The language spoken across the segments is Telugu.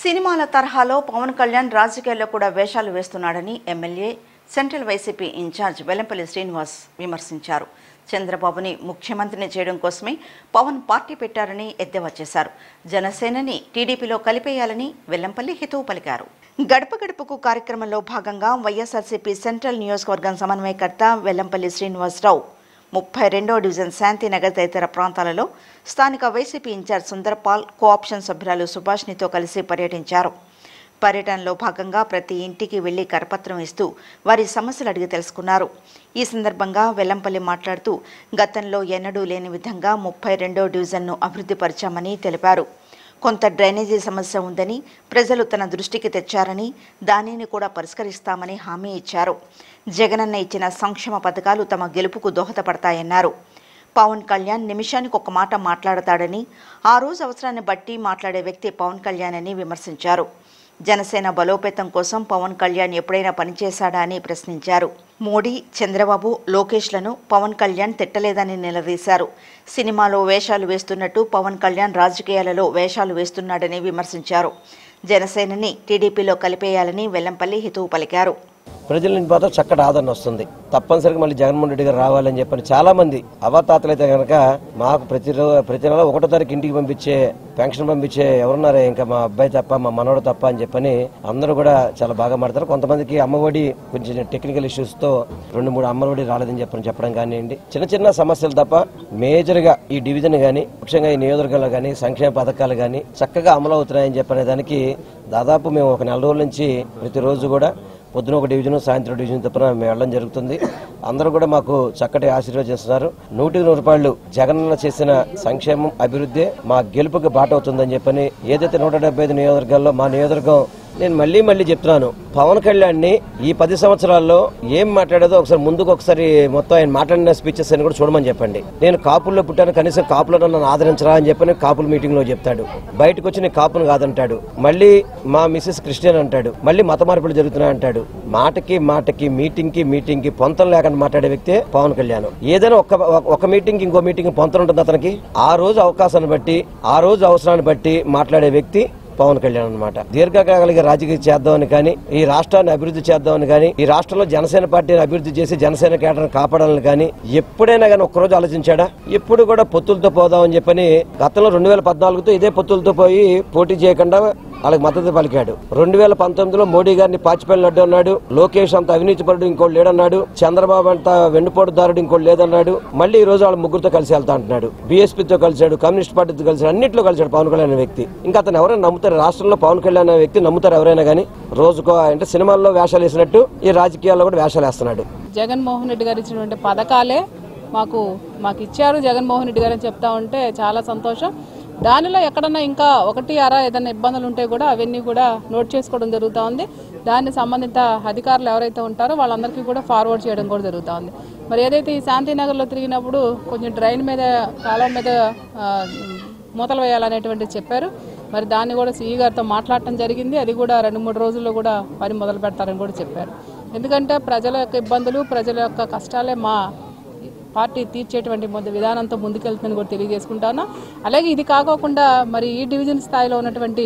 సినిమాల తరహాలో పవన్ కళ్యాణ్ రాజకీయాల్లో కూడా వేషాలు వేస్తున్నాడని MLA central YCP incharge Vellampalli Srinivas విమర్శించారు చంద్రబాబుని ముఖ్యమంత్రిని చేయడం కోసమే పవన్ పార్టీ పెట్టారని ఎద్దేవా చేశారు జనసేనని టీడీపీలో కలిపేయాలని వెల్లంపల్లి హితవు పలికారు గడప గడపకు కార్యక్రమంలో భాగంగా వైఎస్ఆర్సీపీ సెంట్రల్ నియోజకవర్గం సమన్వయకర్త వెల్లంపల్లి శ్రీనివాసరావు ముప్పై రెండో డివిజన్ శాంతినగర్ తదితర ప్రాంతాలలో స్థానిక వైసీపీ ఇన్ఛార్జ్ సుందర్పాల్ కోఆప్షన్ సభ్యురాలు సుభాష్నితో కలిసి పర్యటించారు పర్యటనలో భాగంగా ప్రతి ఇంటికి వెళ్లి కరపత్రం ఇస్తూ వారి సమస్యలు అడిగి తెలుసుకున్నారు ఈ సందర్భంగా వెల్లంపల్లి మాట్లాడుతూ గతంలో ఎన్నడూ లేని విధంగా ముప్పై రెండో డివిజన్ను అభివృద్ధి పరిచామని తెలిపారు కొంత డ్రైనేజీ సమస్య ఉందని ప్రజలు తన దృష్టికి తెచ్చారని దానిని కూడా పరిష్కరిస్తామని హామీ ఇచ్చారు జగనన్న ఇచ్చిన సంక్షేమ పథకాలు తమ గెలుపుకు దోహదపడతాయన్నారు పవన్ కళ్యాణ్ నిమిషానికి ఒక మాట మాట్లాడతాడని ఆ రోజు అవసరాన్ని బట్టి మాట్లాడే వ్యక్తి పవన్ కళ్యాణ్ అని విమర్శించారు జనసేన బలోపేతం కోసం పవన్ కళ్యాణ్ ఎప్పుడైనా పనిచేశాడా అని ప్రశ్నించారు మోడీ చంద్రబాబు లోకేష్లను పవన్ కళ్యాణ్ తిట్టలేదని నిలదీశారు సినిమాలో వేషాలు వేస్తున్నట్టు పవన్ కళ్యాణ్ రాజకీయాలలో వేషాలు వేస్తున్నాడని విమర్శించారు జనసేనని టీడీపీలో కలిపేయాలని వెల్లంపల్లి హితవు పలికారు ప్రజల నుంచి మాత్రం చక్కటి ఆదరణ వస్తుంది తప్పనిసరిగా మళ్ళీ జగన్మోహన్ రెడ్డి గారు రావాలని చెప్పని చాలా మంది అవతాతలైతే కనుక మాకు ప్రతి రో- ప్రతి నెల ఒకటో తారీఖు ఇంటికి పంపించే పెన్షన్ పంపించే ఎవరున్నారే ఇంకా మా అబ్బాయి తప్ప మా మనవడు తప్ప అని చెప్పని అందరూ కూడా చాలా బాగా మాడతారు కొంతమందికి అమ్మఒడి కొంచెం టెక్నికల్ ఇష్యూస్ తో రెండు మూడు అమ్మఒడి రాలేదని చెప్పని చెప్పడం కానివ్వండి చిన్న చిన్న సమస్యలు తప్ప మేజర్ గా ఈ డివిజన్ గానీ ముఖ్యంగా ఈ నియోజకవర్గంలో గానీ సంక్షేమ పథకాలు గానీ చక్కగా అమలు అవుతున్నాయని చెప్పనే దానికి దాదాపు మేము ఒక నెల రోజుల నుంచి ప్రతిరోజు కూడా పొద్దున ఒక డివిజన్ సాయంత్రం డివిజన్ తప్పున మేము వెళ్ళడం జరుగుతుంది అందరూ కూడా మాకు చక్కటి ఆశీర్వదిస్తున్నారు నూటికి నూరు రూపాయలు జగనన్న చేసిన సంక్షేమం అభివృద్ధి మా గెలుపుకి బాట అవుతుందని చెప్పని ఏదైతే నూట డెబ్బై ఐదు నియోజకవర్గాల్లో మా నియోజకవర్గం నేను మళ్ళీ మళ్ళీ చెప్తున్నాను పవన్ కళ్యాణ్ ని ఈ పది సంవత్సరాల్లో ఏం మాట్లాడేదో ఒకసారి ముందుకు ఒకసారి మొత్తం ఆయన మాట్లాడిన స్పీచెస్ అని కూడా చూడమని చెప్పండి నేను కాపుల్లో పుట్టాను కనీసం కాపులో నన్ను ఆదరించరా అని చెప్పని కాపుల మీటింగ్ లో చెప్తాడు బయటకు వచ్చి నేను కాపును కాదంటాడు మళ్ళీ మా మిసెస్ క్రిస్టియన్ అంటాడు మళ్ళీ మత మార్పులు జరుగుతున్నాయి అంటాడు మాటకి మాటకి మీటింగ్ కి మీటింగ్ కి పొంతం లేకుండా మాట్లాడే వ్యక్తే పవన్ కళ్యాణ్ ఏదైనా ఒక ఒక మీటింగ్ ఇంకో మీటింగ్ పొంతం ఉంటుంది అతనికి ఆ రోజు అవకాశాన్ని బట్టి ఆ రోజు అవసరాన్ని బట్టి మాట్లాడే వ్యక్తి పవన్ కళ్యాణ్ అనమాట దీర్ఘకాలిక రాజకీయం చేద్దామని కానీ ఈ రాష్ట్రాన్ని అభివృద్ధి చేద్దామని కానీ ఈ రాష్ట్రంలో జనసేన పార్టీని అభివృద్ధి చేసి జనసేన కేటర్ని కాపాడాలని కానీ ఎప్పుడైనా కానీ ఒక్కరోజు ఆలోచించాడా ఎప్పుడు కూడా పొత్తులతో పోదామని చెప్పని గతంలో రెండు వేల పద్నాలుగుతో ఇదే పొత్తులతో పోయి పోటీ చేయకుండా వాళ్ళకి మద్దతు పలికాడు రెండు వేల పంతొమ్మిదిలో మోడీ గారిని పాచిపల్లి అడ్డు అన్నాడు లోకేష్ అంత అవినీతి పరుడు ఇంకోటి లేడన్నాడు చంద్రబాబు అంత వెన్నుపోటుదారుడు ఇంకోటి లేదన్నాడు మళ్ళీ ఈ రోజు వాళ్ళ ముగ్గురుతో కలిసి వెళ్తా అంటున్నాడు బీఎస్పీతో కలిశాడు కమ్యూనిస్ట్ పార్టీతో కలిశాడు అన్నింటిలో కలిశాడు పవన్ కళ్యాణ్ అనే వ్యక్తి ఇంకా అతను ఎవరైనా నమ్ముతారు రాష్ట్రంలో పవన్ కళ్యాణ్ అనే వ్యక్తి నమ్ముతారు ఎవరైనా కానీ రోజుకో అంటే సినిమాల్లో వేషాలు వేసినట్టు ఈ రాజకీయాల్లో కూడా వేషాలు వేస్తున్నాడు జగన్మోహన్ రెడ్డి గారు ఇచ్చినటువంటి పథకాలే మాకు మాకు ఇచ్చారు జగన్మోహన్ రెడ్డి గారు అని చెప్తా ఉంటే చాలా సంతోషం దానిలో ఎక్కడన్నా ఇంకా ఒకటి అరా ఏదైనా ఇబ్బందులు ఉంటే కూడా అవన్నీ కూడా నోట్ చేసుకోవడం జరుగుతూ ఉంది దాన్ని సంబంధిత అధికారులు ఎవరైతే ఉంటారో వాళ్ళందరికీ కూడా ఫార్వర్డ్ చేయడం కూడా జరుగుతూ ఉంది మరి ఏదైతే ఈ శాంతినగర్లో తిరిగినప్పుడు కొంచెం డ్రైన్ మీద కాలం మీద ఆ, మూతలు వేయాలనేటువంటి చెప్పారు మరి దాన్ని కూడా సిఈ గారితో మాట్లాడటం జరిగింది అది కూడా రెండు మూడు రోజుల్లో కూడా పని మొదలు పెడతారని కూడా చెప్పారు ఎందుకంటే ప్రజల యొక్క ఇబ్బందులు ప్రజల యొక్క కష్టాలే మా పార్టీ తీర్చేటువంటి మొద విధానంతో ముందుకెళ్తుందని కూడా తెలియజేసుకుంటాను అలాగే ఇది కాకోకుండా మరి ఈ డివిజన్ స్థాయిలో ఉన్నటువంటి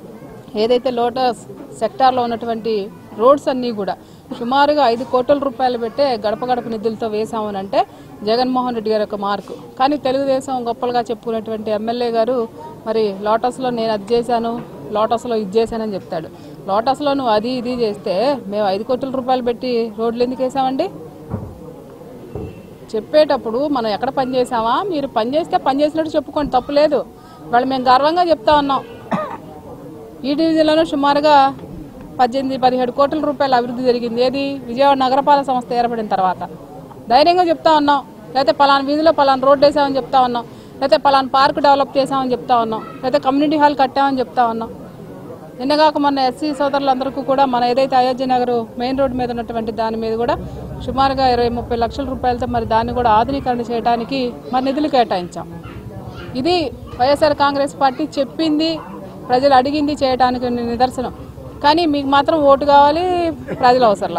ఏదైతే లోటస్ సెక్టార్లో ఉన్నటువంటి రోడ్స్ అన్నీ కూడా సుమారుగా ఐదు కోట్ల రూపాయలు పెట్టే గడప గడప నిధులతో వేశామని అంటే జగన్మోహన్ రెడ్డి గారి యొక్క మార్కు కానీ తెలుగుదేశం గొప్పలుగా చెప్పుకునేటువంటి ఎమ్మెల్యే గారు మరి లోటస్లో నేను అది చేశాను లోటస్లో ఇది చేశానని చెప్తాడు లోటస్లో నువ్వు అది ఇది చేస్తే మేము ఐదు కోట్ల రూపాయలు పెట్టి రోడ్లు ఎందుకు వేసామండి చెప్పేటప్పుడు మనం ఎక్కడ పని చేసామా మీరు పని చేస్తే పని చేసినట్టు చెప్పుకోండి తప్పు లేదు వాళ్ళు మేము గర్వంగా చెప్తా ఉన్నాం ఈ డివిజన్లోనూ సుమారుగా పద్దెనిమిది పదిహేడు కోట్ల రూపాయల అభివృద్ధి జరిగింది ఏది విజయవాడ నగరపాలక సంస్థ ఏర్పడిన తర్వాత ధైర్యంగా చెప్తా ఉన్నాం లేకపోతే పలానా వీధిలో పలానా రోడ్డు వేసామని చెప్తా ఉన్నాం లేకపోతే పలానా పార్క్ డెవలప్ చేసామని చెప్తా ఉన్నాం లేకపోతే కమ్యూనిటీ హాల్ కట్టామని చెప్తా ఉన్నాం నిన్నగాక మన ఎస్సీ సోదరులందరికీ కూడా మన ఏదైతే అయోధ్య నగర్ మెయిన్ రోడ్ మీద ఉన్నటువంటి దాని మీద కూడా సుమారుగా ఇరవై ముప్పై లక్షల రూపాయలతో మరి దాన్ని కూడా ఆధునీకరణ చేయడానికి మరి నిధులు కేటాయించాం ఇది వైఎస్ఆర్ కాంగ్రెస్ పార్టీ చెప్పింది ప్రజలు అడిగింది చేయడానికి నిదర్శనం కానీ మీకు మాత్రం ఓటు కావాలి ప్రజలు అవసరంలా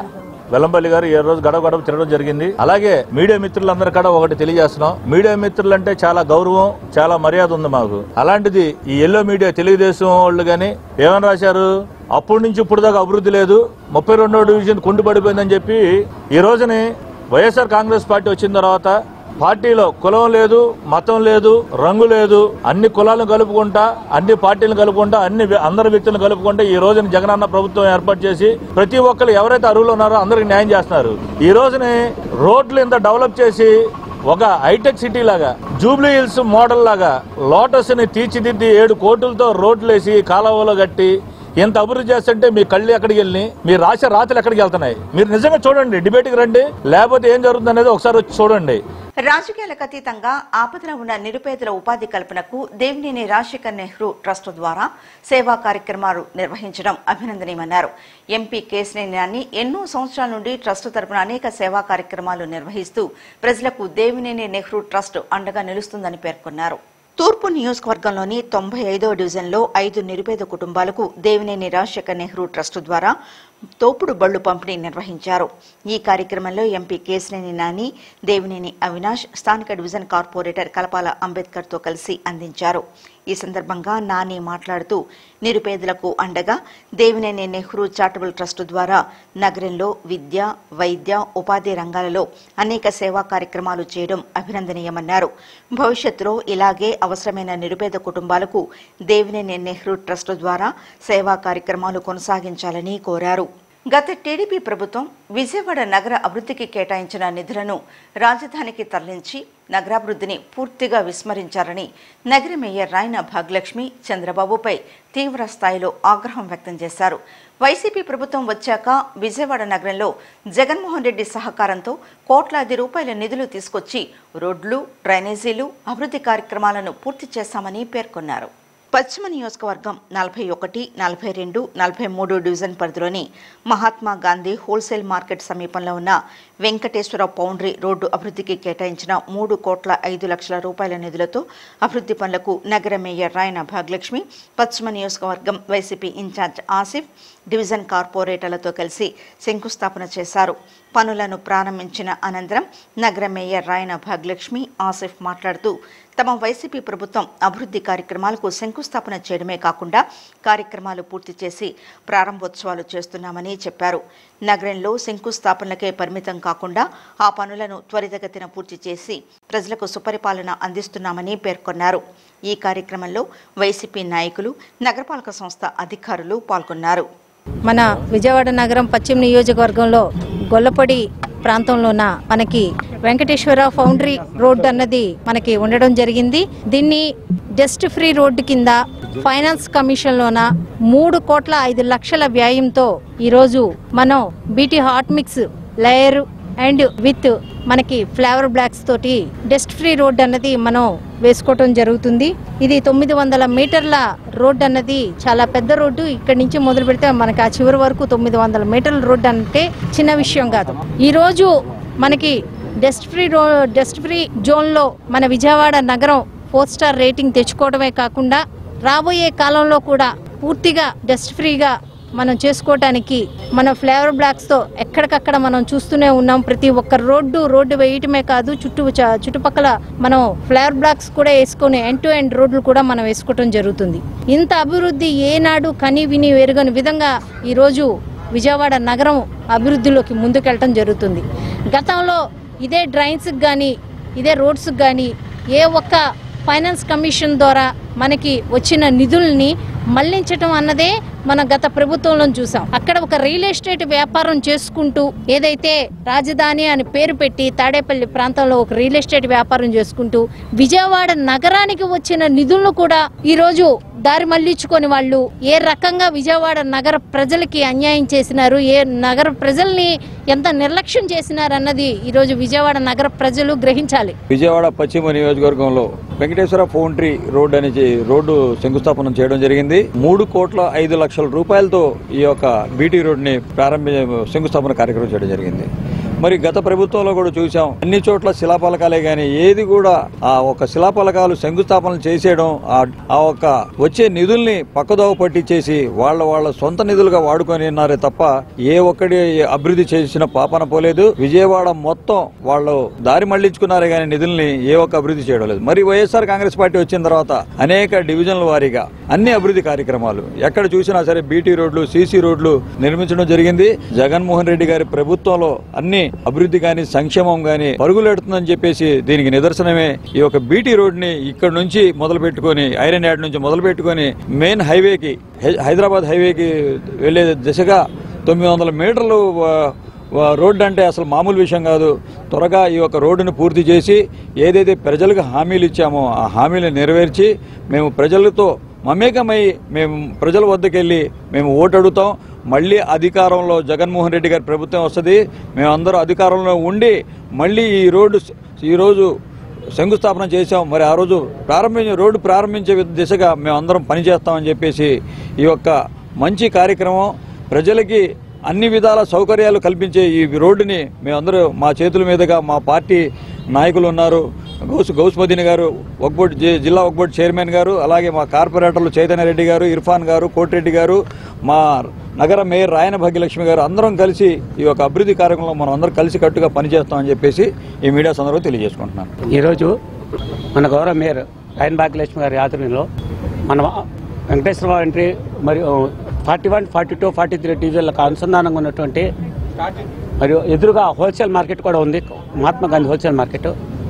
వెల్లంపల్లి గారు ఈ రోజు గడవ గడవ తిరగడం జరిగింది అలాగే మీడియా మిత్రులందరూ కూడా ఒకటి తెలియజేస్తున్నాం మీడియా మిత్రులు అంటే చాలా గౌరవం చాలా మర్యాద ఉంది మాకు అలాంటిది ఈ ఎల్లో మీడియా తెలుగుదేశం వాళ్ళు గాని ఏమని రాశారు అప్పటి నుంచి ఇప్పుడు దాకా అభివృద్ధి లేదు ముప్పై రెండో డివిజన్ కుంటుపడిపోయిందని చెప్పి ఈ రోజుని వైఎస్ఆర్ కాంగ్రెస్ పార్టీ వచ్చిన తర్వాత పార్టీలో కులం లేదు మతం లేదు రంగు లేదు అన్ని కులాలను కలుపుకుంటా అన్ని పార్టీలను కలుపుకుంటా అన్ని వ్య- అందరి వ్యక్తులను కలుపుకుంటా ఈ రోజున జగనన్న ప్రభుత్వం ఏర్పాటు చేసి ప్రతి ఒక్కరు ఎవరైతే అర్హులు ఉన్నారో అందరికి న్యాయం చేస్తున్నారు ఈ రోజుని రోడ్లు ఇంత డెవలప్ చేసి ఒక హైటెక్ సిటీ లాగా జూబ్లీ హిల్స్ మోడల్ లాగా లోటస్ ని తీర్చిదిద్ది ఏడు కోట్లతో రోడ్లు వేసి కాలువలో కట్టి ఎంత అభివృద్ధి చేస్తుంటే మీ కళ్ళు ఎక్కడికి వెళ్ళి మీ రాసే రాత్రులు ఎక్కడికి వెళ్తున్నాయి మీరు నిజంగా చూడండి డిబేట్కి రండి లేకపోతే ఏం జరుగుతుంది అనేది ఒకసారి వచ్చి చూడండి రాజకీయాలకు అతీతంగా ఆపదలో ఉన్న నిరుపేదల ఉపాధి కల్పనకు దేవినేని రాజశేఖర్ నెహ్రూ ట్రస్ట్ ద్వారా సేవా కార్యక్రమాలు నిర్వహించడం అభినందనీయమన్నారు ఎంపీ కేసినేని నాని ఎన్నో సంవత్సరాల నుండి ట్రస్ట్ తరపున అనేక సేవా కార్యక్రమాలు నిర్వహిస్తూ ప్రజలకు దేవినేని నెహ్రూ ట్రస్ట్ అండగా నిలుస్తుందని పేర్కొన్నారు తూర్పు నియోజకవర్గంలోని తొంభై ఐదో డివిజన్లో ఐదు నిరుపేద కుటుంబాలకు దేవినేని రాజశేఖర్ నెహ్రూ ట్రస్ట్ ద్వారా తోపుడు బళ్లు పంపిణీ నిర్వహించారు ఈ కార్యక్రమంలో ఎంపీ కేసినేని నాని దేవినేని అవినాష్ స్థానిక డివిజన్ కార్పొరేటర్ కలపాల అంబేద్కర్ తో కలిసి అందించారు ఈ సందర్భంగా నాని మాట్లాడుతూ నిరుపేదలకు అండగా దేవినేని నెహ్రూ చారిటబుల్ ట్రస్ట్ ద్వారా నగరంలో విద్య వైద్య ఉపాధి రంగాలలో అనేక సేవా కార్యక్రమాలు చేయడం అభినందనీయమన్నారు భవిష్యత్తులో ఇలాగే అవసరమైన నిరుపేద కుటుంబాలకు దేవినేని నెహ్రూ ట్రస్ట్ ద్వారా సేవా కార్యక్రమాలు కొనసాగించాలని కోరారు గత టీడీపీ ప్రభుత్వం విజయవాడ నగర అభివృద్ధికి కేటాయించిన నిధులను రాజధానికి తరలించి నగరాభివృద్ధిని పూర్తిగా విస్మరించారని నగర మేయర్ రాయన భాగ్యలక్ష్మి చంద్రబాబుపై తీవ్ర స్థాయిలో ఆగ్రహం వ్యక్తం చేశారు వైసీపీ ప్రభుత్వం వచ్చాక విజయవాడ నగరంలో జగన్మోహన్ రెడ్డి సహకారంతో కోట్లాది రూపాయల నిధులు తీసుకొచ్చి రోడ్లు డ్రైనేజీలు అభివృద్ధి కార్యక్రమాలను పూర్తి చేశామని పేర్కొన్నారు పశ్చిమ నియోజకవర్గం నలభై ఒకటి నలభై రెండు నలభై మూడు డివిజన్ పరిధిలోని మహాత్మా గాంధీ హోల్సేల్ మార్కెట్ సమీపంలో ఉన్న వెంకటేశ్వర పౌండ్రీ రోడ్డు అభివృద్ధికి కేటాయించిన మూడు కోట్ల ఐదు లక్షల రూపాయల నిధులతో అభివృద్ధి పనులకు నగర మేయర్ రాయన భాగ్యలక్ష్మి పశ్చిమ నియోజకవర్గం వైసీపీ ఇన్ఛార్జ్ ఆసిఫ్ డివిజన్ కార్పొరేటర్లతో కలిసి శంకుస్థాపన చేశారు పనులను ప్రారంభించిన అనంతరం నగర మేయర్ రాయన భాగ్యలక్ష్మి ఆసిఫ్ మాట్లాడుతూ తమ వైసీపీ ప్రభుత్వం అభివృద్ధి కార్యక్రమాలకు శంకుస్థాపన చేయడమే కాకుండా కార్యక్రమాలు పూర్తి చేసి ప్రారంభోత్సవాలు చేస్తున్నామని చెప్పారు నగరంలో శంకుస్థాపనలకే పరిమితం కాకుండా ఆ పనులను త్వరితగతిన పూర్తి చేసి ప్రజలకు సుపరిపాలన అందిస్తున్నామని పేర్కొన్నారు ఈ కార్యక్రమంలో వైసీపీ నాయకులు నగరపాలక సంస్థ అధికారులు పాల్గొన్నారు మన విజయవాడ నగరం పశ్చిమ నియోజకవర్గంలో గొల్లపొడి ప్రాంతంలోన మనకి వెంకటేశ్వర ఫౌండరీ రోడ్ అన్నది మనకి ఉండడం జరిగింది దీన్ని డస్ట్ ఫ్రీ రోడ్డు కింద ఫైనాన్స్ కమిషన్లోన మూడు కోట్ల ఐదు లక్షల వ్యయంతో ఈరోజు మనం BT hot mix layer and with మనకి ఫ్లేవర్ బ్లాక్స్ తోటి డస్ట్ ఫ్రీ రోడ్ అన్నది మనం వేసుకోవటం జరుగుతుంది ఇది తొమ్మిది వందల మీటర్ల రోడ్ అన్నది చాలా పెద్ద రోడ్డు ఇక్కడి నుంచి మొదలు పెడితే మనకి ఆ చివరి వరకు తొమ్మిది వందల మీటర్ల రోడ్ అంటే చిన్న విషయం కాదు ఈ రోజు మనకి డస్ట్ ఫ్రీ రో డస్ట్ ఫ్రీ జోన్లో మన విజయవాడ నగరం ఫోర్ స్టార్ రేటింగ్ తెచ్చుకోవడమే కాకుండా రాబోయే కాలంలో కూడా పూర్తిగా డస్ట్ ఫ్రీగా మనం చేసుకోవటానికి మన ఫ్లేవర్ బ్లాక్స్ తో ఎక్కడికక్కడ మనం చూస్తూనే ఉన్నాం ప్రతి ఒక్క రోడ్డు రోడ్డు వేయటమే కాదు చుట్టూ చ- చుట్టుపక్కల మనం ఫ్లేవర్ బ్లాక్స్ కూడా వేసుకొని ఎండ్ టు ఎండ్ రోడ్లు కూడా మనం వేసుకోవటం జరుగుతుంది ఇంత అభివృద్ధి ఏనాడు కని విని ఎరుగని విధంగా ఈరోజు విజయవాడ నగరం అభివృద్ధిలోకి ముందుకెళ్ళటం జరుగుతుంది గతంలో ఇదే డ్రైన్స్కి కానీ ఇదే రోడ్స్కి కానీ ఏ ఒక్క ఫైనాన్స్ కమిషన్ ద్వారా మనకి వచ్చిన నిధుల్ని మళ్లించటం అన్నదే మన గత ప్రభుత్వంలో చూసాం అక్కడ ఒక రియల్ ఎస్టేట్ వ్యాపారం చేసుకుంటూ ఏదైతే రాజధాని అని పేరు పెట్టి తాడేపల్లి ప్రాంతంలో ఒక రియల్ ఎస్టేట్ వ్యాపారం చేసుకుంటూ విజయవాడ నగరానికి వచ్చిన నిధులను కూడా ఈ రోజు దారి మళ్లించుకొని వాళ్ళు ఏ రకంగా విజయవాడ నగర ప్రజలకి అన్యాయం చేసినారు ఏ నగర ప్రజల్ని ఎంత నిర్లక్ష్యం చేసినారు అన్నది ఈరోజు విజయవాడ నగర ప్రజలు గ్రహించాలి విజయవాడ పశ్చిమ నియోజకవర్గంలో వెంకటేశ్వర ఫౌండరీ రోడ్ అనే చే- రోడ్డు శంకుస్థాపన చేయడం జరిగింది మూడు కోట్ల ఐదు లక్షల రూపాయలతో ఈ యొక్క బీటీ రోడ్ ని ప్రారంభ శంకుస్థాపన కార్యక్రమం చేయడం జరిగింది మరి గత ప్రభుత్వంలో కూడా చూసాం అన్ని చోట్ల శిలాఫలకాలే గాని ఏది కూడా ఆ ఒక శిలాఫలకాలు శంకుస్థాపనలు చేసేయడం ఆ- ఆ ఒక వచ్చే నిధుల్ని పక్కదోవ పట్టించేసి వాళ్ళ వాళ్ళ సొంత నిధులుగా వాడుకొని ఉన్నారే తప్ప ఏ ఒక్కడి అభివృద్ధి చేసిన పాపన పోలేదు విజయవాడ మొత్తం వాళ్ళు దారి మళ్లించుకున్నారే గాని నిధుల్ని ఏ ఒక్క అభివృద్ధి చేయడం లేదు మరి వైఎస్ఆర్ కాంగ్రెస్ పార్టీ వచ్చిన తర్వాత అనేక డివిజన్ల వారీగా అన్ని అభివృద్ధి కార్యక్రమాలు ఎక్కడ చూసినా సరే బీటీ రోడ్లు సీసీ రోడ్లు నిర్మించడం జరిగింది జగన్మోహన్ రెడ్డి గారి ప్రభుత్వంలో అన్ని అభివృద్ధి గాని సంక్షేమం గాని పరుగులెడుతుందని చెప్పేసి దీనికి నిదర్శనమే ఈ యొక్క బీటీ రోడ్ ని ఇక్కడ నుంచి మొదలు పెట్టుకొని ఐరన్ యార్డ్ నుంచి మొదలు పెట్టుకొని మెయిన్ హైవేకి హై- హైదరాబాద్ హైవేకి వెళ్లే దిశగా తొమ్మిది వందల మీటర్లు ఆ, ఆ, రోడ్డు అంటే అసలు మామూలు విషయం కాదు త్వరగా ఈ యొక్క రోడ్డును పూర్తి చేసి ఏదైతే ప్రజలకు హామీలు ఇచ్చామో ఆ హామీలు నెరవేర్చి మేము ప్రజలతో మమేకమై మేము ప్రజల వద్దకు వెళ్ళి మేము ఓటు అడుగుతాం మళ్ళీ అధికారంలో జగన్మోహన్ రెడ్డి గారి ప్రభుత్వం వస్తుంది మేమందరూ అధికారంలో ఉండి మళ్ళీ ఈ రోడ్డు ఈరోజు శంకుస్థాపన చేశాం మరి ఆ రోజు ప్రారంభించే రోడ్డు ప్రారంభించే దిశగా మేమందరం పనిచేస్తామని చెప్పేసి ఈ యొక్క మంచి కార్యక్రమం ప్రజలకి అన్ని విధాల సౌకర్యాలు కల్పించే ఈ రోడ్డుని మేమందరూ మా చేతుల మీదుగా మా పార్టీ నాయకులు ఉన్నారు గౌస్ గౌస్మదీని గారు ఒక్బోర్డ్ జి- జిల్లా ఒక్బోర్డ్ చైర్మన్ గారు అలాగే మా కార్పొరేటర్లు చైతన్య రెడ్డి గారు ఇర్ఫాన్ గారు కోటిరెడ్డి గారు మా నగర మేయర్ రాయన భాగ్యలక్ష్మి గారు అందరం కలిసి ఈ యొక్క అభివృద్ధి కార్యక్రమంలో మనం అందరం కలిసి కట్టుగా పనిచేస్తామని చెప్పేసి ఈ మీడియా సందర్భంగా తెలియజేసుకుంటున్నాను ఈరోజు మన గౌరవ మేయర్ రాయన్ భాగ్యలక్ష్మి గారి ఆధ్వర్యంలో మన వెంకటేశ్వర ఎంట్రీ మరియు forty one forty two forty three డివిజన్లకు అనుసంధానంగా ఉన్నటువంటి మరియు ఎదురుగా హోల్సేల్ మార్కెట్ కూడా ఉంది మహాత్మా గాంధీ హోల్సేల్ మార్కెట్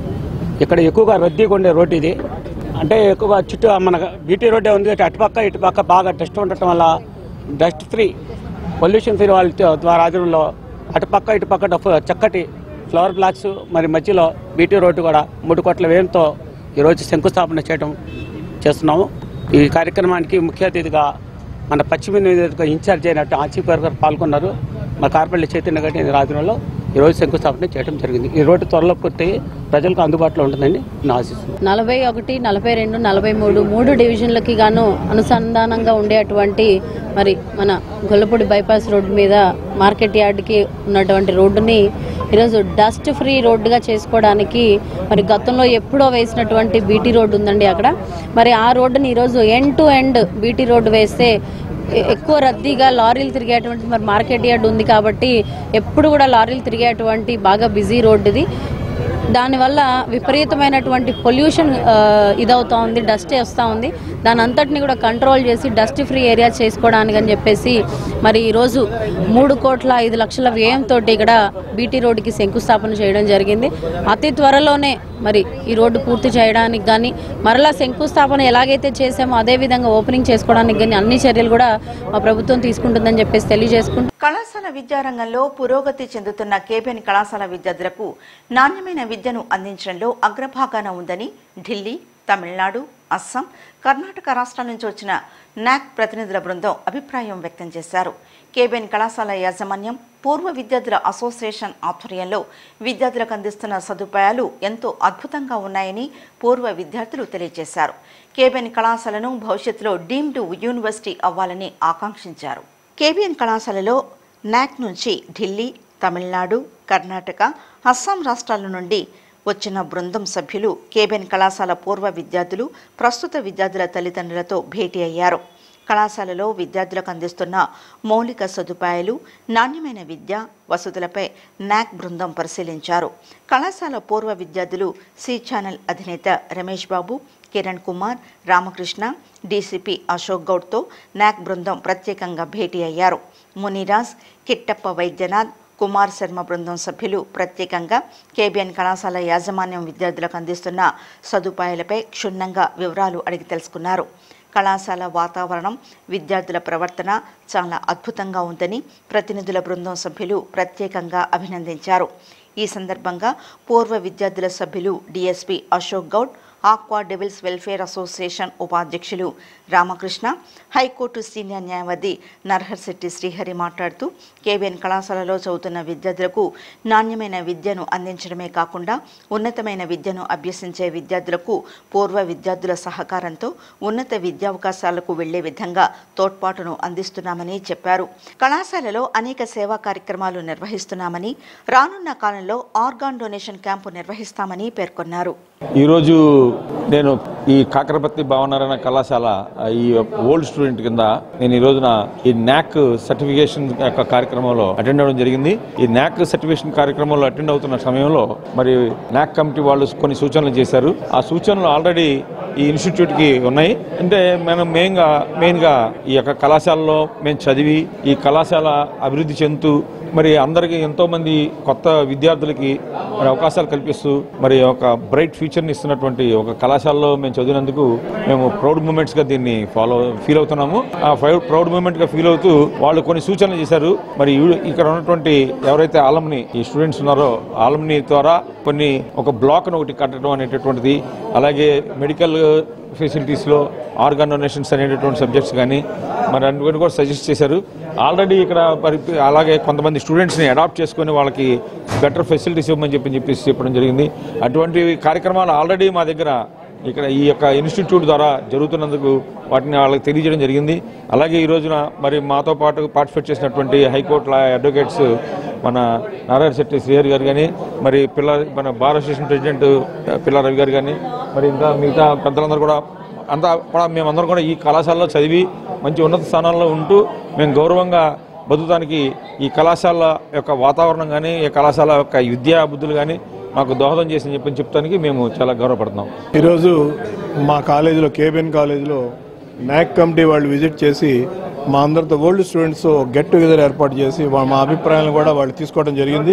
ఇక్కడ ఎక్కువగా రద్దీగా ఉండే రోడ్డు ఇది అంటే ఎక్కువగా చుట్టూ మన బీటీ రోడ్డే ఉంది ఇటు అటుపక్క ఇటుపక్క బాగా డస్ట్ ఉండటం వల్ల డస్ట్ ఫ్రీ పొల్యూషన్ ఫ్రీ వాళ్ళ ద్వారా ఆధ్వర్యంలో అటుపక్క ఇటుపక్క డఫ్- చక్కటి ఫ్లవర్ బ్లాక్స్ మరి మధ్యలో బీటీ రోడ్డు కూడా మూడు కోట్ల వ్యయంతో ఈరోజు శంకుస్థాపన చేయడం చేస్తున్నాము ఈ కార్యక్రమానికి ముఖ్య అతిథిగా మన పశ్చిమ నియోజకవర్గ ఇన్ఛార్జ్ అయినట్టు ఆచీఫ్ గారు పాల్గొన్నారు మా కార్పల్లి చైతన్య గారి ఆధ్వర్యంలో ఈరోజు శంకుస్థాపన చేయడం జరిగింది ఈ రోడ్డు త్వరలో పూర్తయి ప్రజలకు అందుబాటులో ఉంటుందని నేను ఆశిస్తున్నాను నలభై ఒకటి నలభై రెండు నలభై మూడు మూడు డివిజన్లకి గాను అనుసంధానంగా ఉండేటువంటి మరి మన గొల్లపూడి బైపాస్ రోడ్డు మీద మార్కెట్ యార్డ్కి ఉన్నటువంటి రోడ్డుని ఈరోజు డస్ట్ ఫ్రీ రోడ్డుగా చేసుకోవడానికి మరి గతంలో ఎప్పుడో వేసినటువంటి బీటీ రోడ్డు ఉందండి అక్కడ మరి ఆ రోడ్డుని ఈరోజు end to end BT road వేస్తే ఎ- ఎక్కువ రద్దీగా లారీలు తిరిగేటువంటి మరి మార్కెట్ యార్డ్ ఉంది కాబట్టి ఎప్పుడు కూడా లారీలు తిరిగేటువంటి బాగా బిజీ రోడ్డు ఇది దానివల్ల విపరీతమైనటువంటి పొల్యూషన్ ఇదవుతా ఉంది డస్ట్ వస్తూ ఉంది దాని అంతటిని కూడా కంట్రోల్ చేసి డస్ట్ ఫ్రీ ఏరియా చేసుకోవడానికి అని చెప్పేసి మరి ఈరోజు మూడు కోట్ల ఐదు లక్షల వ్యయంతో ఇక్కడ బీటీ రోడ్డుకి శంకుస్థాపన చేయడం జరిగింది అతి త్వరలోనే మరి ఈ రోడ్డు పూర్తి చేయడానికి కానీ మరలా శంకుస్థాపన ఎలాగైతే చేసామో అదే విధంగా ఓపెనింగ్ చేసుకోవడానికి కానీ అన్ని చర్యలు కూడా మా ప్రభుత్వం తీసుకుంటుందని చెప్పేసి తెలియజేసుకుంటూ కళాశాల విద్యారంగంలో పురోగతి చెందుతున్న కేబిఎన్ కళాశాల విద్యార్థులకు నాణ్యమైన విద్యను అందించడంలో అగ్రభాగాన ఉందని ఢిల్లీ తమిళనాడు అస్సాం కర్ణాటక రాష్ట్రాల నుంచి వచ్చిన నాక్ ప్రతినిధుల బృందం అభిప్రాయం వ్యక్తం చేశారు కేబిఎన్ కళాశాల యాజమాన్యం పూర్వ విద్యార్థుల అసోసియేషన్ ఆధ్వర్యంలో విద్యార్థులకు అందిస్తున్న సదుపాయాలు ఎంతో అద్భుతంగా ఉన్నాయని పూర్వ విద్యార్థులు తెలియజేశారు కేబిఎన్ కళాశాలను భవిష్యత్తులో డీమ్డ్ యూనివర్సిటీ అవ్వాలని ఆకాంక్షించారు కేబిఎన్ కళాశాలలో నాక్ నుంచి ఢిల్లీ తమిళనాడు కర్ణాటక అస్సాం రాష్ట్రాల నుండి వచ్చిన బృందం సభ్యులు కేబిఎన్ కళాశాల పూర్వ విద్యార్థులు ప్రస్తుత విద్యార్థుల తల్లిదండ్రులతో భేటీ అయ్యారు కళాశాలలో విద్యార్థులకు అందిస్తున్న మౌలిక సదుపాయాలు నాణ్యమైన విద్య వసతులపై నాక్ బృందం పరిశీలించారు కళాశాల పూర్వ విద్యార్థులు సి ఛానల్ అధినేత రమేష్ బాబు కిరణ్ కుమార్ రామకృష్ణ డీసీపీ అశోక్ గౌడ్తో నాక్ బృందం ప్రత్యేకంగా భేటీ అయ్యారు మునిరాజ్ కిట్టప్ప వైద్యనాథ్ కుమార్ శర్మ బృందం సభ్యులు ప్రత్యేకంగా కేబిఎన్ కళాశాల యాజమాన్యం విద్యార్థులకు అందిస్తున్న సదుపాయాలపై క్షుణ్ణంగా వివరాలు అడిగి తెలుసుకున్నారు కళాశాల వాతావరణం విద్యార్థుల ప్రవర్తన చాలా అద్భుతంగా ఉందని ప్రతినిధుల బృందం సభ్యులు ప్రత్యేకంగా అభినందించారు ఈ సందర్భంగా పూర్వ విద్యార్థుల సభ్యులు DSP Ashok Goud aqua devils welfare association ఉపాధ్యక్షులు రామకృష్ణ హైకోర్టు సీనియర్ న్యాయవాది నర్హర్శెట్టి శ్రీహరి మాట్లాడుతూ కేవీఎన్ కళాశాలలో చదువుతున్న విద్యార్థులకు నాణ్యమైన విద్యను అందించడమే కాకుండా ఉన్నతమైన విద్యను అభ్యసించే విద్యార్థులకు పూర్వ విద్యార్థుల సహకారంతో ఉన్నత విద్యావకాశాలకు వెళ్లే విధంగా తోడ్పాటును అందిస్తున్నామని చెప్పారు కళాశాలలో అనేక సేవా కార్యక్రమాలు నిర్వహిస్తున్నామని రానున్న కాలంలో ఆర్గాన్ డొనేషన్ క్యాంపు నిర్వహిస్తామని పేర్కొన్నారు ఈరోజు నేను ఈ కాకరపత్తి భావనారాయణ కళాశాల ఈ ఓల్డ్ స్టూడెంట్ కింద నేను ఈ రోజున ఈ న్యాక్ సర్టిఫికేషన్ యొక్క కార్యక్రమంలో అటెండ్ అవ్వడం జరిగింది ఈ న్యాక్ సర్టిఫికేషన్ కార్యక్రమంలో అటెండ్ అవుతున్న సమయంలో మరి న్యాక్ కమిటీ వాళ్ళు కొన్ని సూచనలు చేశారు ఆ సూచనలు ఆల్రెడీ ఈ ఇన్స్టిట్యూట్ కి ఉన్నాయి అంటే మనం మెయిన్ గా మెయిన్ గా ఈ యొక్క కళాశాలలో మేము చదివి ఈ కళాశాల అభివృద్ధి చెందుతూ మరి అందరికీ ఎంతో మంది కొత్త విద్యార్థులకి మరి అవకాశాలు కల్పిస్తూ మరి ఒక బ్రైట్ ఫ్యూచర్ని ఇస్తున్నటువంటి ఒక కళాశాలలో మేము చదివినందుకు మేము ప్రౌడ్ మూమెంట్స్ గా దీన్ని ఫాలో ఫీల్ అవుతున్నాము ఆ ప్రౌడ్ మూమెంట్ గా ఫీల్ అవుతూ వాళ్ళు కొన్ని సూచనలు చేశారు మరి ఈ- ఇక్కడ ఉన్నటువంటి ఎవరైతే ఆలంని ఈ స్టూడెంట్స్ ఉన్నారో ఆలంని ద్వారా కొన్ని ఒక బ్లాక్ ఒకటి కట్టడం అనేటటువంటిది అలాగే మెడికల్ ఫెసిలిటీస్లో ఆర్గాన్ డొనేషన్స్ అనేటటువంటి సబ్జెక్ట్స్ కానీ మరి అన్ని కూడా సజెస్ట్ చేశారు ఆల్రెడీ ఇక్కడ మరి అలాగే కొంతమంది స్టూడెంట్స్ని అడాప్ట్ చేసుకొని వాళ్ళకి బెటర్ ఫెసిలిటీస్ ఇవ్వమని చెప్పి చెప్పేసి చెప్పడం జరిగింది అటువంటి కార్యక్రమాలు ఆల్రెడీ మా దగ్గర ఇక్కడ ఈ యొక్క ఇన్స్టిట్యూట్ ద్వారా జరుగుతున్నందుకు వాటిని వాళ్ళకి తెలియజేయడం జరిగింది అలాగే ఈ రోజున మరి మాతో పాటు పార్టిసిపేట్ చేసినటువంటి హైకోర్టు లా అడ్వకేట్స్ మన నారాయణ శెట్టి శ్రీహరి గారు కానీ మరి పిల్ల మన బార్ అసోసియేషన్ ప్రెసిడెంట్ పిల్ల రవి గారు కానీ మరి ఇంకా మిగతా పెద్దలందరూ కూడా అంతా కూడా మేమందరం కూడా ఈ కళాశాలలో చదివి మంచి ఉన్నత స్థానాల్లో ఉంటూ మేము గౌరవంగా బతుకుతానికి ఈ కళాశాల యొక్క వాతావరణం కానీ ఈ కళాశాల యొక్క విద్యా బుద్ధులు కానీ మాకు దోహదం చేసి చెప్పని చెప్తానికి మేము చాలా గౌరవపడుతున్నాం ఈరోజు మా కాలేజీలో కేబిఎన్ కాలేజీలో న్యాక్ కమిటీ వాళ్ళు విజిట్ చేసి మా అందరితో ఓల్డ్ స్టూడెంట్స్ గెట్ టుగెదర్ ఏర్పాటు చేసి వా- మా అభిప్రాయాలను కూడా వాళ్ళు తీసుకోవడం జరిగింది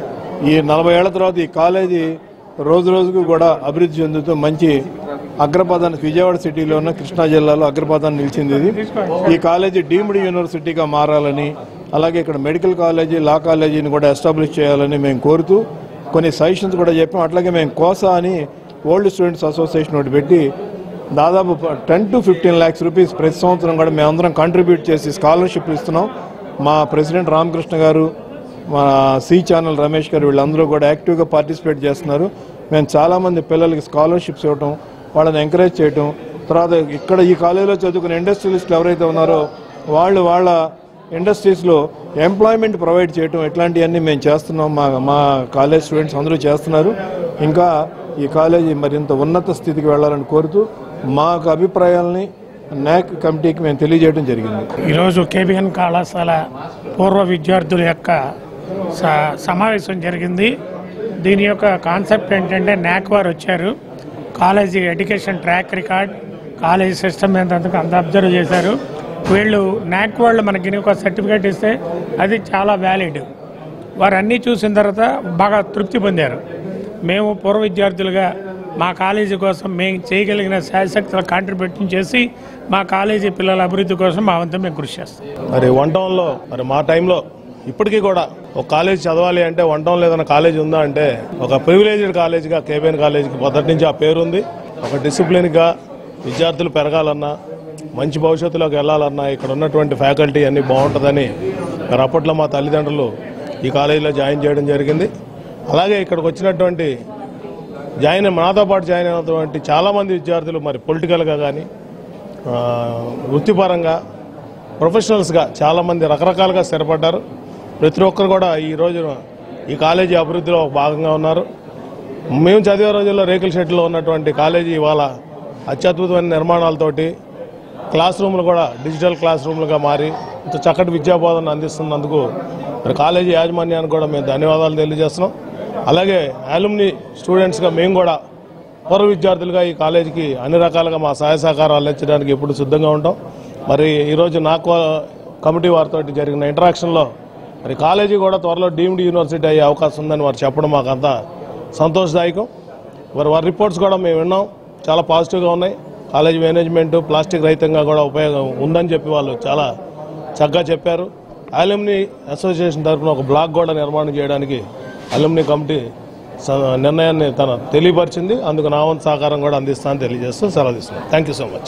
ఈ నలభై ఏళ్ల తర్వాత ఈ కాలేజీ రోజు రోజుకు కూడా అభివృద్ధి చెందుతూ మంచి అగ్రపదాన్ని విజయవాడ సిటీలో ఉన్న కృష్ణా జిల్లాలో అగ్రపదాన్ని నిలిచింది ఇది ఈ కాలేజీ డీమ్డ్ యూనివర్సిటీగా మారాలని అలాగే ఇక్కడ మెడికల్ కాలేజీ లా కాలేజీని కూడా ఎస్టాబ్లిష్ చేయాలని మేము కోరుతూ కొన్ని సజెషన్స్ కూడా చెప్పాం అట్లాగే మేము కోసా అని ఓల్డ్ స్టూడెంట్స్ అసోసియేషన్ ఒకటి పెట్టి దాదాపు ten to fifteen lakhs rupees ప్రతి సంవత్సరం కూడా మేమందరం కాంట్రిబ్యూట్ చేసి స్కాలర్షిప్ ఇస్తున్నాం మా ప్రెసిడెంట్ రామకృష్ణ గారు మా సి ఛానల్ రమేష్ గారు వీళ్ళందరూ కూడా యాక్టివ్గా పార్టిసిపేట్ చేస్తున్నారు మేము చాలామంది పిల్లలకి స్కాలర్షిప్స్ ఇవ్వటం వాళ్ళని ఎంకరేజ్ చేయటం తర్వాత ఇక్కడ ఈ కాలేజీలో చదువుకున్న ఇండస్ట్రియలిస్టులు ఎవరైతే ఉన్నారో వాళ్ళు వాళ్ళ ఇండస్ట్రీస్లో ఎంప్లాయ్మెంట్ ప్రొవైడ్ చేయటం ఇట్లాంటివన్నీ మేము చేస్తున్నాం మా మా కాలేజ్ స్టూడెంట్స్ అందరూ చేస్తున్నారు ఇంకా ఈ కాలేజీ మరింత ఉన్నత స్థితికి వెళ్ళాలని కోరుతూ మాకు అభిప్రాయాలని నాక్ కమిటీకి మేము తెలియజేయడం జరిగింది ఈరోజు కేబిఎన్ కళాశాల పూర్వ విద్యార్థుల యొక్క స- సమావేశం జరిగింది దీని యొక్క కాన్సెప్ట్ ఏంటంటే నాక్ వారు వచ్చారు college education track record college system ఎంత అంత అబ్జర్వ్ చేశారు వీళ్ళు నాక్ వాళ్ళు మనకి ఒక సర్టిఫికేట్ ఇస్తే అది చాలా వ్యాలిడ్ వారు అన్నీ చూసిన తర్వాత బాగా తృప్తి పొందారు మేము పూర్వ విద్యార్థులుగా మా కాలేజీ కోసం మేము చేయగలిగిన శాశక్తుల కాంట్రిబ్యూషన్ చేసి మా కాలేజీ పిల్లల అభివృద్ధి కోసం మా వంతు మేము కృషి చేస్తాం మరి వన్ టౌన్లో మరి మా టైంలో ఇప్పటికీ కూడా ఒక కాలేజ్ చదవాలి అంటే వన్ టౌన్లో ఏదైనా కాలేజ్ ఉందా అంటే ఒక ప్రివిలేజ్డ్ కాలేజ్గా కేబిఎన్ కాలేజీకి మొదటి నుంచి ఆ పేరు ఉంది ఒక డిసిప్లిన్గా విద్యార్థులు పెరగాలన్నా మంచి భవిష్యత్తులోకి వెళ్ళాలన్నా ఇక్కడ ఉన్నటువంటి ఫ్యాకల్టీ అన్నీ బాగుంటుందని మరి అప్పట్లో మా తల్లిదండ్రులు ఈ కాలేజీలో జాయిన్ చేయడం జరిగింది అలాగే ఇక్కడికి వచ్చినటువంటి జాయిన్ నాతో పాటు జాయిన్ అయినటువంటి చాలామంది విద్యార్థులు మరి పొలిటికల్గా కానీ ఆ, వృత్తిపరంగా ప్రొఫెషనల్స్గా చాలామంది రకరకాలుగా స్థిరపడ్డారు ప్రతి ఒక్కరు కూడా ఈ రోజున ఈ కాలేజీ అభివృద్ధిలో ఒక భాగంగా ఉన్నారు మేము చదివే రోజుల్లో రేకుల షెడ్లో ఉన్నటువంటి కాలేజీ ఇవాళ అత్యద్భుతమైన నిర్మాణాలతోటి క్లాస్ రూమ్లు కూడా డిజిటల్ క్లాస్ రూమ్లుగా మారి ఇంత చక్కటి విద్యాబోధన అందిస్తున్నందుకు మరి కాలేజీ యాజమాన్యానికి కూడా మేము ధన్యవాదాలు తెలియజేస్తున్నాం అలాగే అలుమ్ని స్టూడెంట్స్గా మేము కూడా పూర్వ విద్యార్థులుగా ఈ కాలేజీకి అన్ని రకాలుగా మా సహాయ సహకారాలు అందించడానికి ఎప్పుడు సిద్ధంగా ఉంటాం మరి ఈరోజు నాకు కమిటీ వారితో జరిగిన ఇంటరాక్షన్లో మరి కాలేజీ కూడా త్వరలో డీమ్డ్ యూనివర్సిటీ అయ్యే అవకాశం ఉందని వారు చెప్పడం మాకంతా సంతోషదాయకం మరి వారి రిపోర్ట్స్ కూడా మేము విన్నాం చాలా పాజిటివ్గా ఉన్నాయి కాలేజ్ మేనేజ్మెంట్ ప్లాస్టిక్ రహితంగా కూడా ఉపయోగం ఉందని చెప్పి వాళ్ళు చాలా చక్కగా చెప్పారు అలుమ్ని అసోసియేషన్ తరఫున ఒక బ్లాక్ కూడా నిర్మాణం చేయడానికి అలుమ్ని కమిటీ స- నిర్ణయాన్ని తన తెలియపరిచింది అందుకు నా వంతు సహకారం కూడా అందిస్తానని తెలియజేస్తూ సెలవు తీసుకున్నాను థ్యాంక్ యూ సో మచ్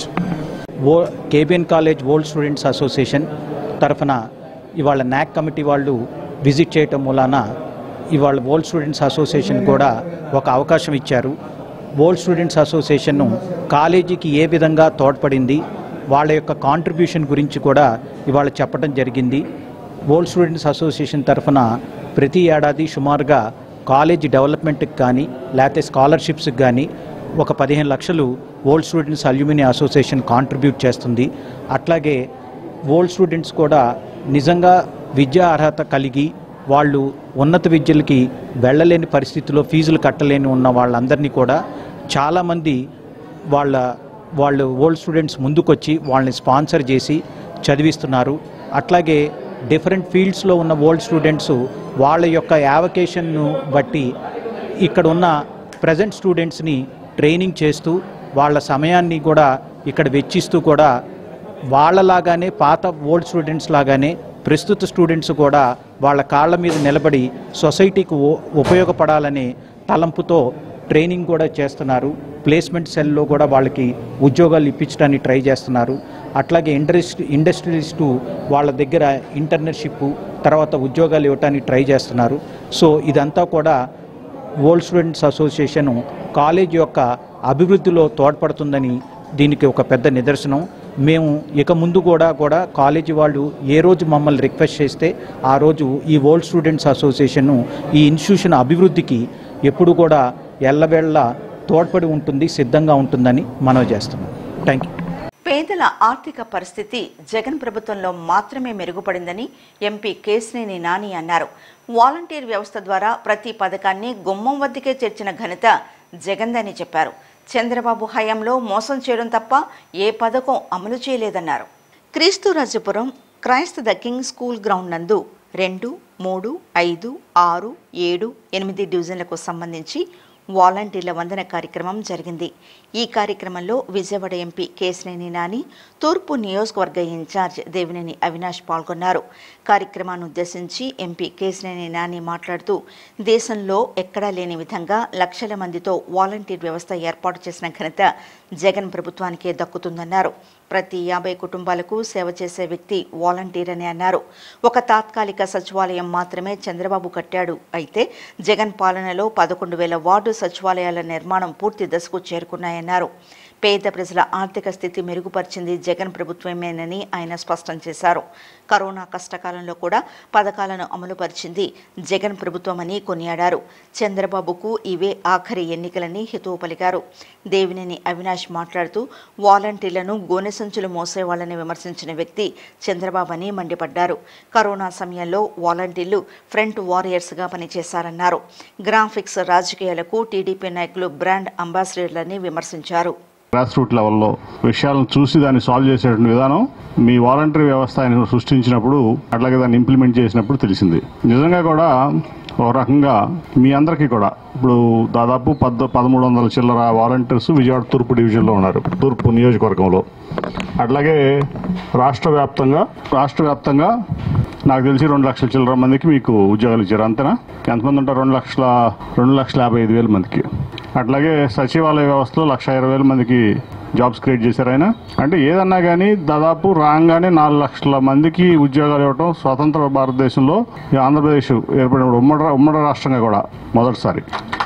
ఓ KBN college old students association తరఫున ఇవాళ నాక్ కమిటీ వాళ్ళు విజిట్ చేయటం మూలాన ఇవాళ ఓల్డ్ స్టూడెంట్స్ అసోసియేషన్ కూడా ఒక అవకాశం ఇచ్చారు ఓల్డ్ స్టూడెంట్స్ అసోసియేషన్ను కాలేజీకి ఏ విధంగా తోడ్పడింది వాళ్ళ యొక్క కాంట్రిబ్యూషన్ గురించి కూడా ఇవాళ చెప్పడం జరిగింది ఓల్డ్ స్టూడెంట్స్ అసోసియేషన్ తరఫున ప్రతి ఏడాది సుమారుగా కాలేజీ డెవలప్మెంట్కి కానీ లేకపోతే స్కాలర్షిప్స్కి కానీ ఒక పదిహేను లక్షలు old students alumni association contribute చేస్తుంది అట్లాగే ఓల్డ్ స్టూడెంట్స్ కూడా నిజంగా విద్యా అర్హత కలిగి వాళ్ళు ఉన్నత విద్యలకి వెళ్ళలేని పరిస్థితిలో ఫీజులు కట్టలేని ఉన్న వాళ్ళందరినీ కూడా చాలామంది వాళ్ళ వాళ్ళు ఓల్డ్ స్టూడెంట్స్ ముందుకొచ్చి వాళ్ళని స్పాన్సర్ చేసి చదివిస్తున్నారు అట్లాగే డిఫరెంట్ ఫీల్డ్స్లో ఉన్న ఓల్డ్ స్టూడెంట్స్ వాళ్ళ యొక్క యావకేషన్ను బట్టి ఇక్కడ ఉన్న ప్రజెంట్ స్టూడెంట్స్ని ట్రైనింగ్ చేస్తూ వాళ్ళ సమయాన్ని కూడా ఇక్కడ వెచ్చిస్తూ కూడా వాళ్ళలాగానే పాత ఓల్డ్ స్టూడెంట్స్ లాగానే ప్రస్తుత స్టూడెంట్స్ కూడా వాళ్ళ కాళ్ళ మీద నిలబడి సొసైటీకి ఉ- ఉపయోగపడాలనే తలంపుతో ట్రైనింగ్ కూడా చేస్తున్నారు ప్లేస్మెంట్ సెల్లో కూడా వాళ్ళకి ఉద్యోగాలు ఇప్పించడానికి ట్రై చేస్తున్నారు అట్లాగే ఇండస్ట్రీ ఇండస్ట్రియలిస్టు వాళ్ళ దగ్గర ఇంటర్నర్షిప్ తర్వాత ఉద్యోగాలు ఇవ్వడానికి ట్రై చేస్తున్నారు సో ఇదంతా కూడా ఓల్డ్ స్టూడెంట్స్ అసోసియేషన్ కాలేజ్ యొక్క అభివృద్ధిలో తోడ్పడుతుందని దీనికి ఒక పెద్ద నిదర్శనం మేము ఇక ముందు కూడా కూడా కాలేజీ వాళ్ళు ఏ రోజు మమ్మల్ని రిక్వెస్ట్ చేస్తే ఆ రోజు ఈ ఓల్డ్ స్టూడెంట్స్ అసోసియేషన్ ఈ ఇన్స్టిట్యూషన్ అభివృద్ధికి ఎప్పుడు కూడా ఎల్లవేళ్ళ తోడ్పడి ఉంటుంది సిద్ధంగా ఉంటుందని మనవి చేస్తున్నాం థ్యాంక్ యూ పేదల ఆర్థిక పరిస్థితి జగన్ ప్రభుత్వంలో మాత్రమే మెరుగుపడిందని ఎంపీ కేసినేని నాని అన్నారు వాలంటీర్ వ్యవస్థ ద్వారా ప్రతి పథకాన్ని గుమ్మం వద్దకే చేర్చిన ఘనత జగన్దని చెప్పారు చంద్రబాబు హయాంలో మోసం చేయడం తప్ప ఏ పథకం అమలు చేయలేదన్నారు Kreesturajapuram Christ the king school ground నందు రెండు మూడు ఐదు ఆరు ఏడు ఎనిమిది డివిజన్లకు సంబంధించి వాలంటీర్ల వందన కార్యక్రమం జరిగింది ఈ కార్యక్రమంలో విజయవాడ ఎంపీ కేశినేని నాని తూర్పు నియోజకవర్గ ఇన్ఛార్జ్ దేవినేని అవినాష్ పాల్గొన్నారు కార్యక్రమాన్ని ఉద్దేశించి ఎంపీ కేశినేని నాని మాట్లాడుతూ దేశంలో ఎక్కడా లేని విధంగా లక్షల మందితో వాలంటీర్ వ్యవస్థ ఏర్పాటు చేసిన ఘనత జగన్ ప్రభుత్వానికే దక్కుతుందన్నారు ప్రతి యాభై కుటుంబాలకు సేవ చేసే వ్యక్తి వాలంటీర్ అని అన్నారు ఒక తాత్కాలిక సచివాలయం మాత్రమే చంద్రబాబు కట్టాడు అయితే జగన్ పాలనలో పదకొండు వేల వార్డు సచివాలయాల నిర్మాణం పూర్తి దశకు చేరుకున్నాయన్నారు పేద ప్రజల ఆర్థిక స్థితి మెరుగుపరిచింది జగన్ ప్రభుత్వమేనని ఆయన స్పష్టం చేశారు కరోనా కష్టకాలంలో కూడా పథకాలను అమలుపరిచింది జగన్ ప్రభుత్వమని కొనియాడారు చంద్రబాబుకు ఇవే ఆఖరి ఎన్నికలని హితవు పలికారు దేవినేని అవినాష్ మాట్లాడుతూ వాలంటీర్లను గోనె సంచులు మోసేవాళ్లని విమర్శించిన వ్యక్తి చంద్రబాబు అని మండిపడ్డారు కరోనా సమయంలో వాలంటీర్లు ఫ్రంట్ వారియర్స్గా పనిచేశారన్నారు గ్రాఫిక్స్ రాజకీయాలకు టీడీపీ నాయకులు బ్రాండ్ అంబాసిడర్లని విమర్శించారు గ్రాస్ రూట్ లెవెల్లో విషయాలను చూసి దాన్ని సాల్వ్ చేసేటువంటి విధానం మీ వాలంటరీ వ్యవస్థ ఆయన సృష్టించినప్పుడు అట్లాగే దాన్ని ఇంప్లిమెంట్ చేసినప్పుడు తెలిసింది నిజంగా కూడా ఒక రకంగా మీ అందరికీ కూడా ఇప్పుడు దాదాపు పద్ పదమూడు వందల చిల్లర వాలంటీర్స్ విజయవాడ తూర్పు డివిజన్లో ఉన్నారు తూర్పు నియోజకవర్గంలో అట్లాగే రాష్ట్ర వ్యాప్తంగా రాష్ట్ర వ్యాప్తంగా నాకు తెలిసి రెండు లక్షల చిల్లర మందికి మీకు ఉద్యోగాలు ఇచ్చారు అంతేనా ఎంతమంది ఉంటారు రెండు లక్షల రెండు లక్షల యాభై ఐదు వేల మందికి అట్లాగే సచివాలయ వ్యవస్థలో లక్ష ఇరవై వేల మందికి జాబ్స్ క్రియేట్ చేశారు ఆయన అంటే ఏదన్నా కానీ దాదాపు రాగానే నాలుగు లక్షల మందికి ఉద్యోగాలు ఇవ్వటం స్వతంత్ర భారతదేశంలో ఈ ఆంధ్రప్రదేశ్ ఏర్పడినప్పుడు ఉమ్మడి ఉమ్మడి రాష్ట్రంగా కూడా మొదటిసారి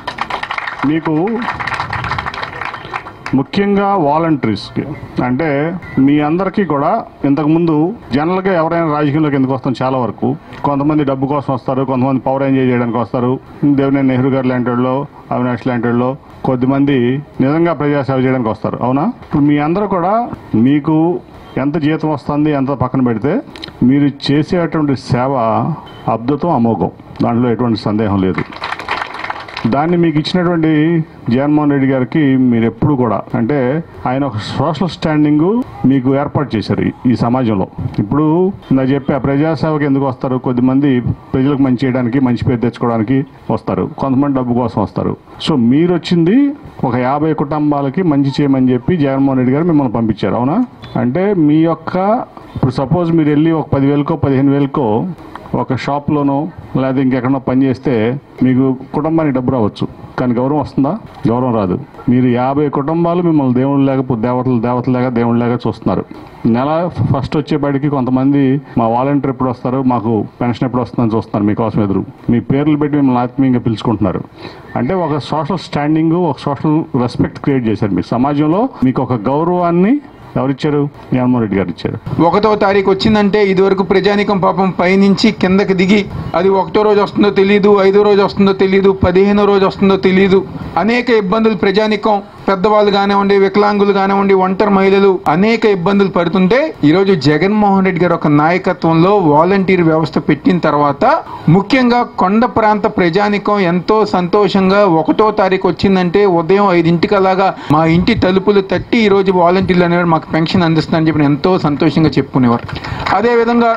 మీకు ముఖ్యంగా వాలంటీర్స్కి అంటే మీ అందరికీ కూడా ఇంతకుముందు జనరల్గా ఎవరైనా రాజకీయంలోకి ఎందుకు వస్తాం చాలా వరకు కొంతమంది డబ్బు కోసం వస్తారు కొంతమంది పవర్ ఎంజాయ్ చేయడానికి వస్తారు దేవినేని నెహ్రూ గారు లాంటి వాళ్ళు అవినాష్ లాంటి వాళ్ళు కొద్దిమంది నిజంగా ప్రజాసేవ చేయడానికి వస్తారు అవునా ఇప్పుడు మీ అందరూ కూడా మీకు ఎంత జీతం వస్తుంది ఎంత పక్కన పెడితే మీరు చేసేటువంటి సేవ అద్భుతం అమోఘం దాంట్లో ఎటువంటి సందేహం లేదు దాన్ని మీకు ఇచ్చినటువంటి జగన్మోహన్ రెడ్డి గారికి మీరు ఎప్పుడు కూడా అంటే ఆయన ఒక సోషల్ స్టాండింగ్ మీకు ఏర్పాటు చేశారు ఈ- ఈ సమాజంలో ఇప్పుడు నా చెప్పే ప్రజాసేవకి ఎందుకు వస్తారు కొద్దిమంది ప్రజలకు మంచి చేయడానికి మంచి పేరు తెచ్చుకోవడానికి వస్తారు కొంతమంది డబ్బు కోసం వస్తారు సో మీరు వచ్చింది ఒక యాభై కుటుంబాలకి మంచి చేయమని చెప్పి జగన్మోహన్ రెడ్డి గారు మిమ్మల్ని పంపించారు అవునా అంటే మీ యొక్క ఇప్పుడు సపోజ్ మీరు వెళ్ళి ఒక పదివేలకో పదిహేను వేలకో ఒక షాప్లోనో లేదా ఇంకెక్కడో పని చేస్తే మీకు కుటుంబానికి డబ్బు రావచ్చు కానీ గౌరవం వస్తుందా గౌరవం రాదు మీరు యాభై కుటుంబాలు మిమ్మల్ని దేవుళ్ళు లేక దేవతలు దేవతలు లేక దేవుళ్ళు లేక చూస్తున్నారు నెల ఫస్ట్ వచ్చేపాటికి కొంతమంది మా వాలంటీర్ ఎప్పుడు వస్తారు మాకు పెన్షన్ ఎప్పుడు వస్తుందని చూస్తున్నారు మీకోసం ఎదురు మీ పేర్లు పెట్టి మిమ్మల్ని ఆత్మీయంగా పిలుచుకుంటున్నారు అంటే ఒక సోషల్ స్టాండింగ్ ఒక సోషల్ రెస్పెక్ట్ క్రియేట్ చేశారు మీకు సమాజంలో మీకు ఒక గౌరవాన్ని ఎవరిచ్చారు జగన్మోహన్ రెడ్డి గారు ఇచ్చారు ఒకటో తారీఖు వచ్చిందంటే ఇదివరకు ప్రజానికం పాపం పైనుంచి కిందకి దిగి అది ఒకటో రోజు వస్తుందో తెలియదు ఐదో రోజు వస్తుందో తెలియదు పదిహేనో రోజు వస్తుందో తెలియదు అనేక ఇబ్బందులు ప్రజానికం పెద్దవాళ్ళు కానివ్వండి వికలాంగులు కానివ్వండి ఒంటరి మహిళలు అనేక ఇబ్బందులు పడుతుంటే ఈరోజు జగన్మోహన్ రెడ్డి గారు ఒక నాయకత్వంలో వాలంటీర్ వ్యవస్థ పెట్టిన తర్వాత ముఖ్యంగా కొండ ప్రాంత ప్రజానికం ఎంతో సంతోషంగా ఒకటో తారీఖు వచ్చిందంటే ఉదయం ఐదింటికలాగా మా ఇంటి తలుపులు తట్టి ఈరోజు వాలంటీర్లు అనేవారు మాకు పెన్షన్ అందిస్తుందని చెప్పి ఎంతో సంతోషంగా చెప్పుకునేవారు అదేవిధంగా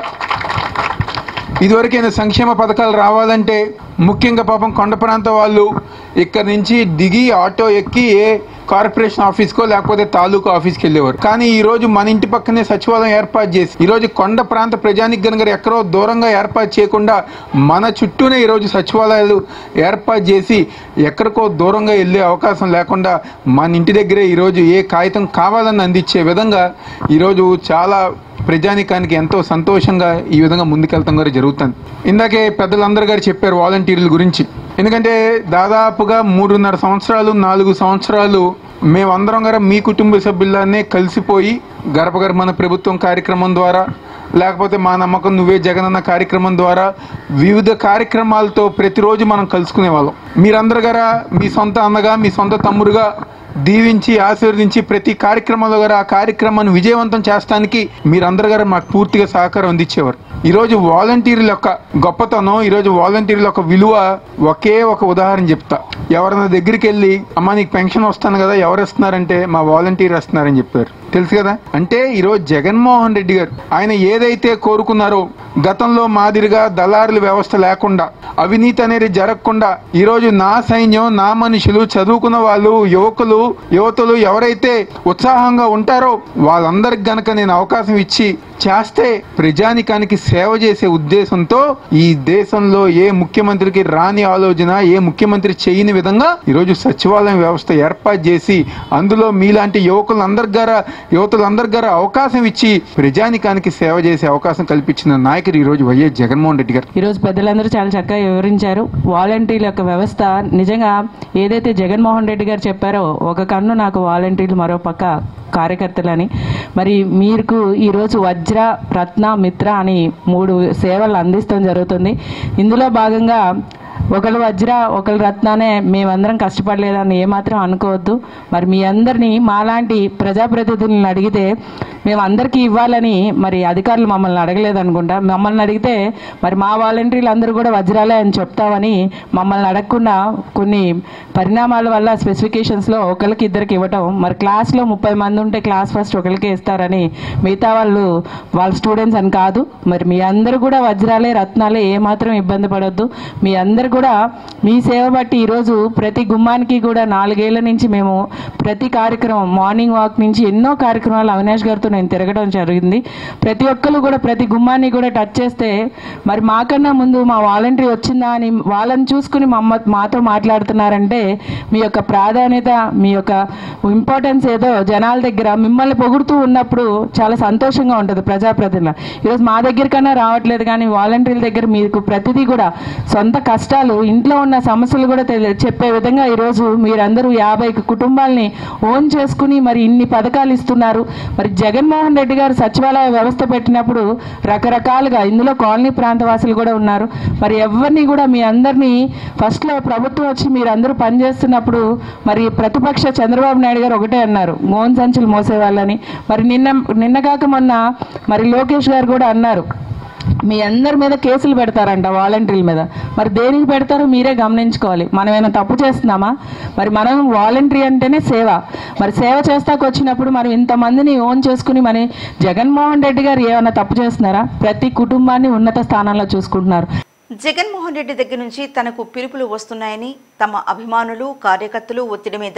ఇదివరకైనా సంక్షేమ పథకాలు రావాలంటే ముఖ్యంగా పాపం కొండ ప్రాంత వాళ్ళు ఇక్కడ నుంచి దిగి ఆటో ఎక్కి ఏ కార్పొరేషన్ ఆఫీస్కో లేకపోతే తాలూకా ఆఫీస్కి వెళ్ళేవారు కానీ ఈ రోజు మన ఇంటి పక్కనే సచివాలయం ఏర్పాటు చేసి ఈ రోజు కొండ ప్రాంత ప్రజానికి గనుక ఎక్కడో దూరంగా ఏర్పాటు చేయకుండా మన చుట్టూనే ఈరోజు సచివాలయాలు ఏర్పాటు చేసి ఎక్కడికో దూరంగా వెళ్ళే అవకాశం లేకుండా మన ఇంటి దగ్గరే ఈరోజు ఏ కాగితం కావాలని అందించే విధంగా ఈరోజు చాలా ప్రజానికానికి ఎంతో సంతోషంగా ఈ విధంగా ముందుకెళ్తాం గారు జరుగుతుంది ఇందాకే పెద్దలందరూ గారు చెప్పారు వాలంటీర్ల గురించి ఎందుకంటే దాదాపుగా మూడున్నర సంవత్సరాలు నాలుగు సంవత్సరాలు మేమందరం గారు మీ కుటుంబ సభ్యులనే కలిసిపోయి గర్భ గర్భన ప్రభుత్వం కార్యక్రమం ద్వారా లేకపోతే మా నమ్మకం నువ్వే జగనన్న కార్యక్రమం ద్వారా వివిధ కార్యక్రమాలతో ప్రతిరోజు మనం కలుసుకునే వాళ్ళం మీరందరు గారా మీ సొంత అన్నగా మీ సొంత తమ్ముడుగా దీవించి ఆశీర్వదించి ప్రతి కార్యక్రమంలో గారు ఆ కార్యక్రమాన్ని విజయవంతం చేస్తానికి మీరందరూ గారు మాకు పూర్తిగా సహకారం అందించేవారు ఈరోజు వాలంటీర్ల యొక్క గొప్పతనం ఈరోజు వాలంటీర్ల యొక్క విలువ ఒకే ఒక ఉదాహరణ చెప్తా ఎవరైనా దగ్గరికి వెళ్ళి అమ్మ నీకు పెన్షన్ వస్తాను కదా ఎవరు ఇస్తున్నారంటే మా వాలంటీర్ వస్తున్నారని చెప్పారు తెలుసు కదా అంటే ఈరోజు జగన్మోహన్ రెడ్డి గారు ఆయన ఏదైతే కోరుకున్నారో గతంలో మాదిరిగా దళారుల వ్యవస్థ లేకుండా అవినీతి అనేది జరగకుండా ఈరోజు నా సైన్యం నా మనుషులు చదువుకున్న వాళ్ళు యువకులు యువతులు ఎవరైతే ఉత్సాహంగా ఉంటారో వాళ్ళందరికి గనక నేను అవకాశం ఇచ్చి చేస్తే ప్రజానికానికి సేవ చేసే ఉద్దేశంతో ఈ దేశంలో ఏ ముఖ్యమంత్రికి రాని ఆలోచన ఏ ముఖ్యమంత్రి చేయని విధంగా ఈరోజు సచివాలయం వ్యవస్థ ఏర్పాటు చేసి అందులో మీలాంటి యువకులందరి ద్వారా యువతులందరి ద్వారా అవకాశం ఇచ్చి ప్రజానికానికి సేవ చేసే అవకాశం కల్పించిన నాయకుడు ఈరోజు వైఎస్ జగన్మోహన్ రెడ్డి గారు ఈరోజు పెద్దలందరూ చాలా చక్కగా వివరించారు వాలంటీర్ల యొక్క వ్యవస్థ నిజంగా ఏదైతే జగన్మోహన్ రెడ్డి గారు చెప్పారో ఒక కన్ను నాకు వాలంటీర్లు మరో పక్క కార్యకర్తలని మరి మీకు ఈరోజు వజ్ర రత్న మిత్ర అని మూడు సేవలు అందిస్తాం జరుగుతుంది ఇందులో భాగంగా ఒకళ్ళు వజ్ర ఒకళ్ళు రత్నానే మేమందరం కష్టపడలేదని ఏమాత్రం అనుకోవద్దు మరి మీ అందరినీ మాలాంటి ప్రజాప్రతినిధులను అడిగితే మేము అందరికీ ఇవ్వాలని మరి అధికారులు మమ్మల్ని అడగలేదు అనుకుంటా మమ్మల్ని అడిగితే మరి మా వాలంటీర్లు అందరూ కూడా వజ్రాలే అని చెప్తామని మమ్మల్ని అడగకుండా కొన్ని పరిణామాల వల్ల స్పెసిఫికేషన్స్లో ఒకరికి ఇద్దరికి ఇవ్వటం మరి క్లాస్లో ముప్పై మంది ఉంటే క్లాస్ ఫస్ట్ ఒకరికే ఇస్తారని మిగతా వాళ్ళు వాళ్ళ స్టూడెంట్స్ అని కాదు మరి మీ అందరూ కూడా వజ్రాలే రత్నాలే ఏమాత్రం ఇబ్బంది పడొద్దు మీ అందరు కూడా మీ సేవ బట్టి ఈరోజు ప్రతి గుమ్మానికి కూడా నాలుగేళ్ల నుంచి మేము ప్రతి కార్యక్రమం మార్నింగ్ వాక్ నుంచి ఎన్నో కార్యక్రమాలు అవినాష్ గారితో నేను తిరగడం జరిగింది ప్రతి ఒక్కరు కూడా ప్రతి గుమ్మాన్ని కూడా టచ్ చేస్తే మరి మాకన్నా ముందు మా వాలంటరీ వచ్చిందా అని వాళ్ళని చూసుకుని మమ్మ మాతో మాట్లాడుతున్నారంటే మీ యొక్క ప్రాధాన్యత మీ యొక్క ఇంపార్టెన్స్ ఏదో జనాల దగ్గర మిమ్మల్ని పొగుడుతూ ఉన్నప్పుడు చాలా సంతోషంగా ఉంటుంది ప్రజాప్రతినిధులు ఈరోజు మా దగ్గర కన్నా రావట్లేదు కానీ వాలంటీర్ల దగ్గర మీకు ప్రతిదీ కూడా సొంత కష్టాలు ఇంట్లో ఉన్న సమస్యలు కూడా తెలి- చెప్పే విధంగా ఈరోజు మీరందరూ యాభై కుటుంబాలని ఓన్ చేసుకుని మరి ఇన్ని పథకాలు ఇస్తున్నారు మరి జగన్మోహన్ రెడ్డి గారు సచివాలయ వ్యవస్థ పెట్టినప్పుడు రకరకాలుగా ఇందులో కాలనీ ప్రాంతవాసులు కూడా ఉన్నారు మరి ఎవరిని కూడా మీ అందరినీ ఫస్ట్లో ప్రభుత్వం వచ్చి మీరు అందరూ పనిచేస్తున్నప్పుడు మరి ప్రతిపక్ష చంద్రబాబు నాయుడు గారు ఒకటే అన్నారు మోహన్ సంచులు మోసేవాళ్ళని మరి నిన్న నిన్న కాక మొన్న మరి లోకేష్ గారు కూడా అన్నారు మీ అందరి మీద కేసులు పెడతారంట వాలంటీర్ల మీద మరి దేనికి పెడతారో మీరే గమనించుకోవాలి మనం ఏమైనా తప్పు చేస్తున్నామా మరి మనం వాలంటరీ అంటేనే సేవ మరి సేవ చేస్తాకు వచ్చినప్పుడు మనం ఇంతమందిని ఓన్ చేసుకుని మరి జగన్మోహన్ రెడ్డి గారు ఏమైనా తప్పు చేస్తున్నారా ప్రతి కుటుంబాన్ని ఉన్నత స్థానాల్లో చూసుకుంటున్నారు జగన్మోహన్ రెడ్డి దగ్గర నుంచి తనకు పిలుపులు వస్తున్నాయని తమ అభిమానులు కార్యకర్తలు ఒత్తిడి మీద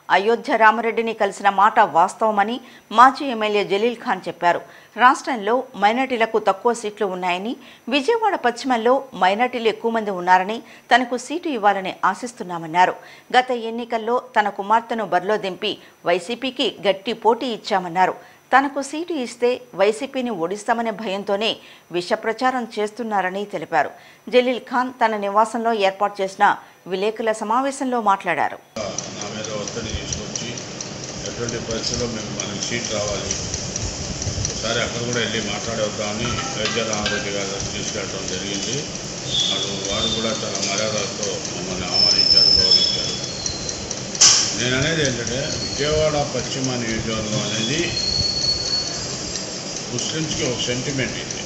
అయోధ్య రామరెడ్డిని కలిసిన మాట వాస్తవమని మాజీ ఎమ్మెల్యే జలీల్ ఖాన్ చెప్పారు రాష్ట్రంలో మైనార్టీలకు తక్కువ సీట్లు ఉన్నాయని విజయవాడ పశ్చిమలో మైనార్టీలు ఎక్కువ మంది ఉన్నారని తనకు సీటు ఇవ్వాలని ఆశిస్తున్నామన్నారు గత ఎన్నికల్లో తన కుమార్తెను బరిలో దింపి వైసీపీకి గట్టి పోటీ ఇచ్చామన్నారు తనకు సీటు ఇస్తే వైసీపీని ఓడిస్తామనే భయంతోనే విష ప్రచారం చేస్తున్నారని తెలిపారు జలీల్ ఖాన్ తన నివాసంలో ఏర్పాటు చేసిన విలేకరుల సమావేశంలో మాట్లాడారు నా మీద ఒత్తిడి తీసుకొచ్చి ఎటువంటి పరిస్థితుల్లో మేము మనకి సీట్ రావాలి ఒకసారి అక్కడ కూడా వెళ్ళి మాట్లాడేద్దామని వైద్య రామారెడ్డి గారు తీసుకెళ్ళడం జరిగింది అటు వారు కూడా చాలా మర్యాదలతో మమ్మల్ని ఆహ్వానించారు గౌరవించారు నేను అనేది ఏంటంటే విజయవాడ పశ్చిమ నియోజకవర్గం అనేది ముస్లిమ్స్కి ఒక సెంటిమెంట్ ఇది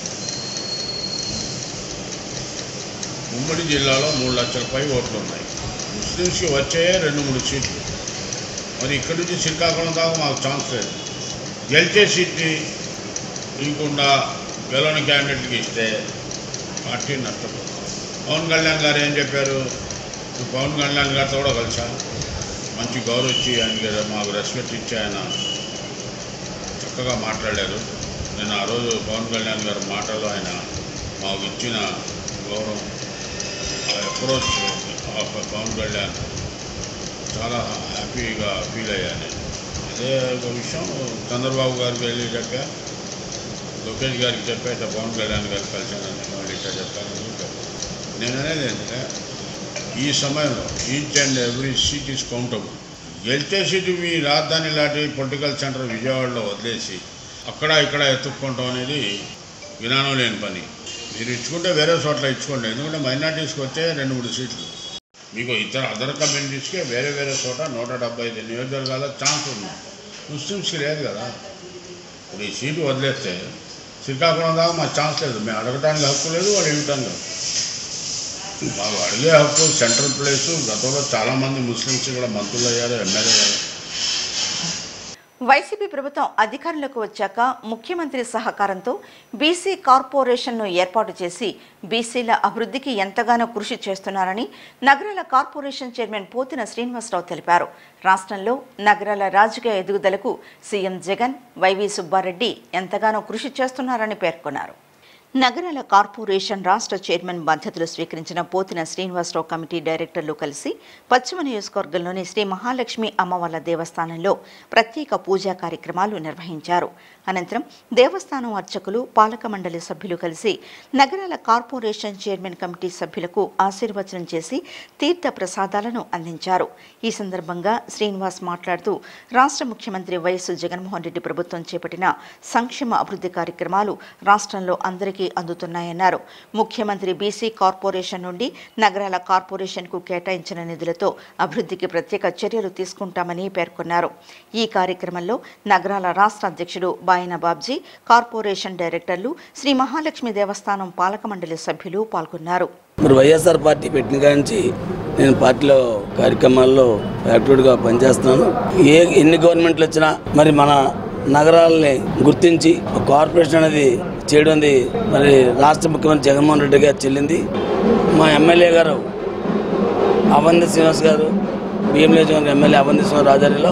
ఉమ్మడి జిల్లాలో మూడు లక్షల పై ఓట్లు ఉన్నాయి ముస్లిమ్స్కి వచ్చే రెండు మూడు సీట్లు మరి ఇక్కడి నుంచి శ్రీకాకుళం దాకా మాకు ఛాన్స్ లేదు గెలిచే సీట్ని ఇవ్వకుండా గెలవని క్యాండిడేట్కి ఇస్తే పార్టీ నష్టపోతుంది పవన్ కళ్యాణ్ గారు ఏం చెప్పారు ఇప్పుడు పవన్ కళ్యాణ్ గారితో కూడా కలిసా మంచి గౌరవం ఇచ్చి ఆయనకి మాకు రెస్పెక్ట్ ఇచ్చి ఆయన చక్కగా మాట్లాడారు నేను ఆ రోజు పవన్ కళ్యాణ్ గారి మాటల్లో ఆయన మాకు ఇచ్చిన గౌరవం ఆ అప్రోచ్ ఆఫ్ పవన్ కళ్యాణ్ చాలా హ్యాపీగా ఫీల్ అయ్యాను నేను. అదే ఒక విషయం చంద్రబాబు గారికి వెళ్ళి చెప్పా లోకేష్ గారికి చెప్పా ఇట్లా పవన్ కళ్యాణ్ గారికి కలిశానని మళ్ళీ ఇట్లా చెప్పానని చెప్పాను నేను అనేది ఏంటంటే ఈ సమయంలో each and every seat is countable గెలిచే సీటు మీ రాజధాని లాంటి పొలిటికల్ సెంటర్ విజయవాడలో వదిలేసి అక్కడ ఇక్కడ ఎత్తుక్కోవటం అనేది విధానం లేని పని మీరు ఇచ్చుకుంటే వేరే చోట్ల ఇచ్చుకోండి ఎందుకంటే మైనార్టీస్కి వచ్చే రెండు మూడు సీట్లు మీకు ఇతర అదర్ కమ్యూనిటీస్కి వేరే వేరే చోట నూట డెబ్బై ఐదు నియోజకవర్గాల్లో ఛాన్స్ ఉంది ముస్లిమ్స్కి లేదు కదా ఇప్పుడు ఈ సీటు వదిలేస్తే శ్రీకాకుళం దాకా మాకు ఛాన్స్ లేదు మేము అడగటానికి హక్కు లేదు వాళ్ళు ఇవ్వటానికి హక్కు మాకు అడిగే హక్కు సెంట్రల్ ప్లేసు గతంలో చాలామంది ముస్లిమ్స్ కూడా మంత్రులు అయ్యారు ఎమ్మెల్యే అయ్యారు వైసీపీ ప్రభుత్వం అధికారంలోకి వచ్చాక ముఖ్యమంత్రి సహకారంతో బీసీ కార్పొరేషన్ను ఏర్పాటు చేసి బీసీల అభివృద్ధికి ఎంతగానో కృషి చేస్తున్నారని నగరాల కార్పొరేషన్ చైర్మన్ పోతిన శ్రీనివాసరావు తెలిపారు రాష్ట్రంలో నగరాల రాజకీయ ఎదుగుదలకు సీఎం జగన్ వైవి సుబ్బారెడ్డి ఎంతగానో కృషి చేస్తున్నారని పేర్కొన్నారు నగరాల కార్పొరేషన్ రాష్ట్ర చైర్మన్ బాధ్యతలు స్వీకరించిన పోతిన శ్రీనివాసరావు కమిటీ డైరెక్టర్లు కలిసి పశ్చిమ నియోజకవర్గంలోని శ్రీ మహాలక్ష్మి అమ్మవార్ల దేవస్థానంలో ప్రత్యేక పూజా కార్యక్రమాలు నిర్వహించారు అనంతరం దేవస్థానం అర్చకులు పాలక మండలి సభ్యులు కలిసి నగరాల కార్పొరేషన్ చైర్మన్ కమిటీ సభ్యులకు ఆశీర్వచనం చేసి తీర్థ ప్రసాదాలను అందించారు ఈ సందర్భంగా శ్రీనివాస్ మాట్లాడుతూ రాష్ట్ర ముఖ్యమంత్రి వైఎస్ జగన్మోహన్ రెడ్డి ప్రభుత్వం చేపట్టిన సంక్షేమ అభివృద్ధి కార్యక్రమాలు రాష్ట్రంలో అందరికీ అందుతున్నాయన్నారు ముఖ్యమంత్రి బీసీ కార్పొరేషన్ నుండి నగరాల కార్పొరేషన్కు కేటాయించిన నిధులతో అభివృద్ధికి ప్రత్యేక చర్యలు తీసుకుంటామని పేర్కొన్నారు ఈ కార్యక్రమంలో నగరాల రాష్ట్ర అధ్యక్షుడు బాయన బాబ్జీ కార్పొరేషన్ డైరెక్టర్లు శ్రీ మహాలక్ష్మి దేవస్థానం పాలక మండలి సభ్యులు పాల్గొన్నారు మరి వైఎస్ఆర్ పార్టీ పెట్టిన కాంచి నేను పార్టీలో కార్యక్రమాల్లో యాక్టివ్గా పనిచేస్తున్నాను ఏ ఎన్ని గవర్నమెంట్లు వచ్చినా మరి మన నగరాలని గుర్తించి ఒక కార్పొరేషన్ అనేది చేయడం అనేది మరి రాష్ట్ర ముఖ్యమంత్రి జగన్మోహన్ రెడ్డి గారు చెల్లింది మా ఎమ్మెల్యే గారు అవంతి శ్రీనివాస్ గారు బిఎం నియోజకవర్గం ఎమ్మెల్యే అవంతి శ్రీనివాస్ ఆధ్వర్యంలో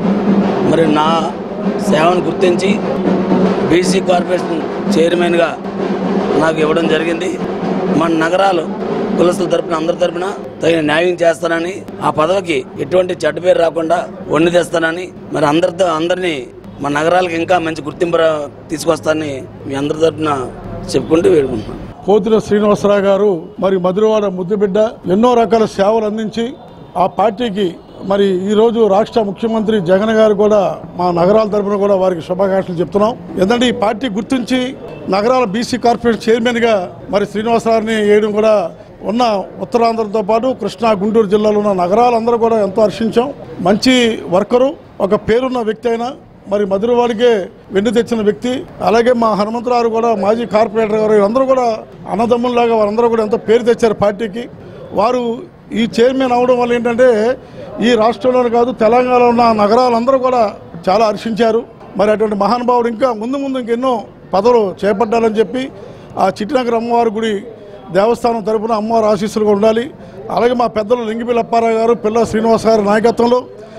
మరి నా సేవను గుర్తించి బీసీ కార్పొరేషన్ చైర్మన్గా నాకు ఇవ్వడం జరిగింది మన నగరాలు కులస్తుల తరపున అందరి తరపున తగిన న్యాయం చేస్తానని ఆ పదవికి ఎటువంటి చెడ్డ పేరు రాకుండా వండి తెస్తానని మరి అందరితో అందరినీ మన నగరాలకు ఇంకా మంచి గుర్తింపు రా- తీసుకొస్తానని మీ అందరి తరపున చెప్పుకుంటూ వేడుకుంటున్నాను పోతిన శ్రీనివాసరావు గారు మరి మధురవాడ ముద్దుబిడ్డ ఎన్నో రకాల సేవలు అందించి ఆ పార్టీకి మరి ఈ రోజు రాష్ట్ర ముఖ్యమంత్రి జగన్ గారు కూడా మా నగరాల తరపున కూడా వారికి శుభాకాంక్షలు చెప్తున్నాం ఎందుకంటే ఈ పార్టీ గుర్తించి నగరాల బీసీ కార్పొరేషన్ చైర్మన్ గా మరి శ్రీనివాసరావుని వేయడం కూడా ఉన్న ఉత్తరాంధ్రతో పాటు కృష్ణా గుంటూరు జిల్లాలో ఉన్న నగరాలందరూ కూడా ఎంతో హర్షించాం మంచి వర్కరు ఒక పేరున్న వ్యక్తి అయినా మరి మధురవాడికే వెన్ను తెచ్చిన వ్యక్తి అలాగే మా హనుమంతరావు కూడా మాజీ కార్పొరేటర్ గారు అందరూ కూడా అన్నదమ్ముల్లాగా వారందరూ కూడా ఎంతో పేరు తెచ్చారు పార్టీకి వారు ఈ చైర్మన్ అవడం వల్ల ఏంటంటే ఈ రాష్ట్రంలోనే కాదు తెలంగాణలో ఉన్న నగరాలందరూ కూడా చాలా హర్షించారు మరి అటువంటి మహానుభావుడు ఇంకా ముందు ముందు ఇంకెన్నో పదవులు చేపట్టాలని చెప్పి ఆ చిట్టినగర్ అమ్మవారి గుడి దేవస్థానం తరపున అమ్మవారి ఆశీస్సులు కూడా ఉండాలి అలాగే మా పెద్దలు లింగిపిల్లి అప్పారావు గారు పిల్ల శ్రీనివాస్ గారి నాయకత్వంలో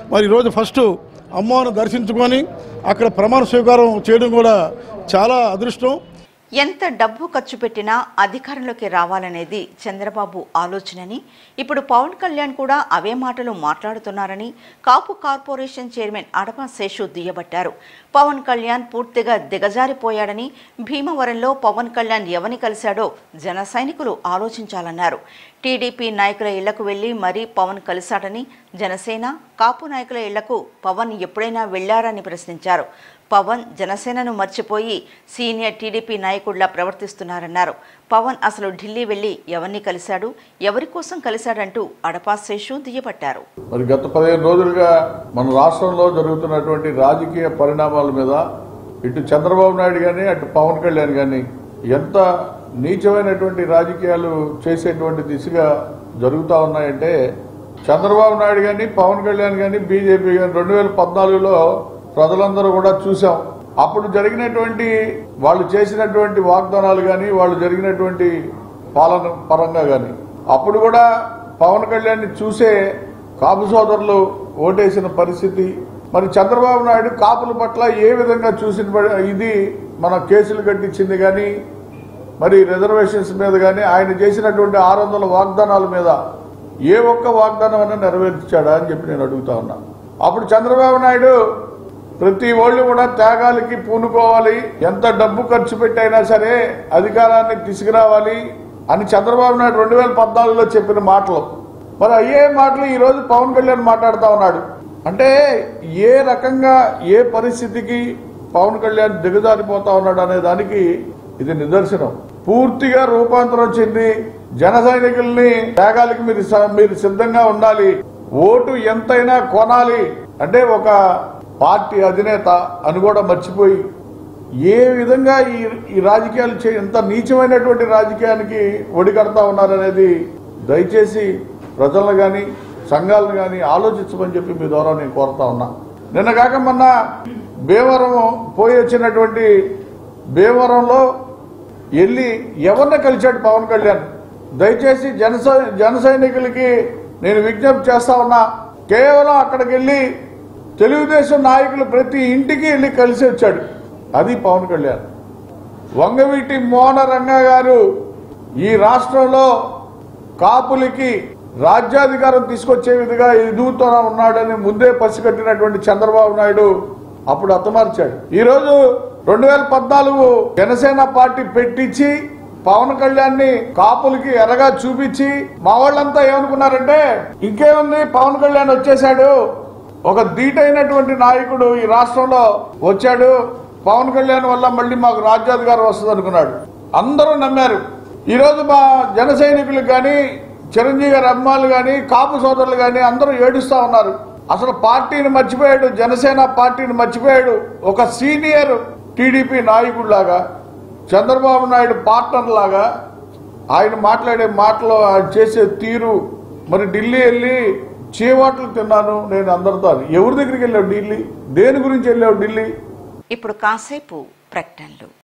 మరి ఈరోజు ఫస్ట్ అమ్మవారిని దర్శించుకొని అక్కడ ప్రమాణ స్వీకారం చేయడం కూడా చాలా అదృష్టం ఎంత డబ్బు ఖర్చు పెట్టినా అధికారంలోకి రావాలనేది చంద్రబాబు ఆలోచనని ఇప్పుడు పవన్ కళ్యాణ్ కూడా అవే మాటలు మాట్లాడుతున్నారని కాపు కార్పొరేషన్ చైర్మన్ అడప శేషు దుయ్యబట్టారు పవన్ కళ్యాణ్ పూర్తిగా దిగజారిపోయాడని భీమవరంలో పవన్ కళ్యాణ్ ఎవని కలిశాడో జన సైనికులు ఆలోచించాలన్నారు టీడీపీ నాయకుల ఇళ్లకు వెళ్లి మరీ పవన్ కలిశాడని జనసేన కాపు నాయకుల ఇళ్లకు పవన్ ఎప్పుడైనా వెళ్లారని ప్రశ్నించారు పవన్ జనసేనను మర్చిపోయి సీనియర్ టీడీపీ నాయకుడిలా ప్రవర్తిస్తున్నారన్నారు పవన్ అసలు ఢిల్లీ వెళ్లి ఎవరిని కలిశాడు ఎవరి కోసం కలిశాడంటూ అడపా శేషు దుయ్యబట్టారు మరి గత పదిహేను రోజులుగా మన రాష్ట్రంలో జరుగుతున్నటువంటి రాజకీయ పరిణామాల మీద ఇటు చంద్రబాబు నాయుడు కానీ అటు పవన్ కళ్యాణ్ కానీ ఎంత నీచమైనటువంటి రాజకీయాలు చేసేటువంటి దిశగా జరుగుతూ ఉన్నాయంటే చంద్రబాబు నాయుడు కానీ పవన్ కళ్యాణ్ కానీ బీజేపీ కానీ రెండు వేల పద్నాలుగులో ప్రజలందరూ కూడా చూసాం అప్పుడు జరిగినటువంటి వాళ్ళు చేసినటువంటి వాగ్దానాలు కానీ వాళ్ళు జరిగినటువంటి పాలన పరంగా కానీ అప్పుడు కూడా పవన్ కళ్యాణ్ చూసే కాపు సోదరులు ఓటేసిన పరిస్థితి మరి చంద్రబాబు నాయుడు కాపుల పట్ల ఏ విధంగా చూసిన ప- ఇది మన కేసులు కట్టించింది కానీ మరి రిజర్వేషన్స్ మీద కానీ ఆయన చేసినటువంటి ఆరు వందల వాగ్దానాల మీద ఏ ఒక్క వాగ్దానం అయినా నెరవేర్చాడా అని చెప్పి నేను అడుగుతా ఉన్నా అప్పుడు చంద్రబాబు నాయుడు ప్రతి వాళ్ళు కూడా త్యాగాలకి పూనుకోవాలి ఎంత డబ్బు ఖర్చు పెట్టైనా సరే అధికారాన్ని తీసుకురావాలి అని చంద్రబాబు నాయుడు రెండు వేల పద్నాలుగులో చెప్పిన మాటలు మరి అయ్యే మాటలు ఈ రోజు పవన్ కళ్యాణ్ మాట్లాడుతా ఉన్నాడు అంటే ఏ రకంగా ఏ పరిస్థితికి పవన్ కళ్యాణ్ దిగజారిపోతా ఉన్నాడు అనే దానికి ఇది నిదర్శనం పూర్తిగా రూపాంతరం చెంది జన సైనికుల్ని త్యాగాలకి మీరు స- మీరు సిద్ధంగా ఉండాలి ఓటు ఎంతైనా కొనాలి అంటే ఒక పార్టీ అధినేత అని కూడా మర్చిపోయి ఏ విధంగా ఈ ఈ రాజకీయాలు చే ఎంత నీచమైనటువంటి రాజకీయానికి ఒడికడతా ఉన్నారనేది దయచేసి ప్రజలను కానీ సంఘాలను కానీ ఆలోచించమని చెప్పి మీ ద్వారా నేను కోరుతా ఉన్నా నిన్న కాక మొన్న భీమవరం పోయి వచ్చినటువంటి భీమవరంలో వెళ్ళి ఎవరిని కలిశాడు పవన్ కళ్యాణ్ దయచేసి జన జన సైనికులకి నేను విజ్ఞప్తి చేస్తా ఉన్నా కేవలం అక్కడికి వెళ్ళి తెలుగుదేశం నాయకులు ప్రతి ఇంటికి వెళ్ళి కలిసి వచ్చాడు అది పవన్ కళ్యాణ్ వంగవీటి మోహన రంగ గారు ఈ రాష్ట్రంలో కాపులకి రాజ్యాధికారం తీసుకొచ్చే విధంగా ఎదుగుతూ ఉన్నాడని ముందే పసిగట్టినటువంటి చంద్రబాబు నాయుడు అప్పుడు అతమార్చాడు ఈ రోజు రెండు వేల పద్నాలుగు జనసేన పార్టీ పెట్టించి పవన్ కళ్యాణ్ ని కాపులకి ఎర్రగా చూపించి మా వాళ్ళంతా ఏమనుకున్నారంటే ఇంకేముంది పవన్ కళ్యాణ్ వచ్చేసాడు ఒక ధీటైనటువంటి నాయకుడు ఈ రాష్ట్రంలో వచ్చాడు పవన్ కళ్యాణ్ వల్ల మళ్ళీ మాకు రాజ్యాధికారం వస్తుంది అనుకున్నాడు అందరూ నమ్మారు ఈ రోజు మా జన సైనికులకు కానీ చిరంజీవి గారి అభిమానులు కానీ కాపు సోదరులు కానీ అందరూ ఏడుస్తా ఉన్నారు అసలు పార్టీని మర్చిపోయాడు జనసేన పార్టీని మర్చిపోయాడు ఒక సీనియర్ టీడీపీ నాయకుడిలాగా చంద్రబాబు నాయుడు పార్ట్నర్ లాగా ఆయన మాట్లాడే మాటలు ఆయన చేసే తీరు మరి ఢిల్లీ వెళ్ళి చీవాట్లు తిన్నాను నేను అందరితో అని. ఎవరి దగ్గరికి వెళ్ళావు ఢిల్లీ దేని గురించి వెళ్ళావు ఢిల్లీ ఇప్పుడు కాసేపు ప్రకటనలు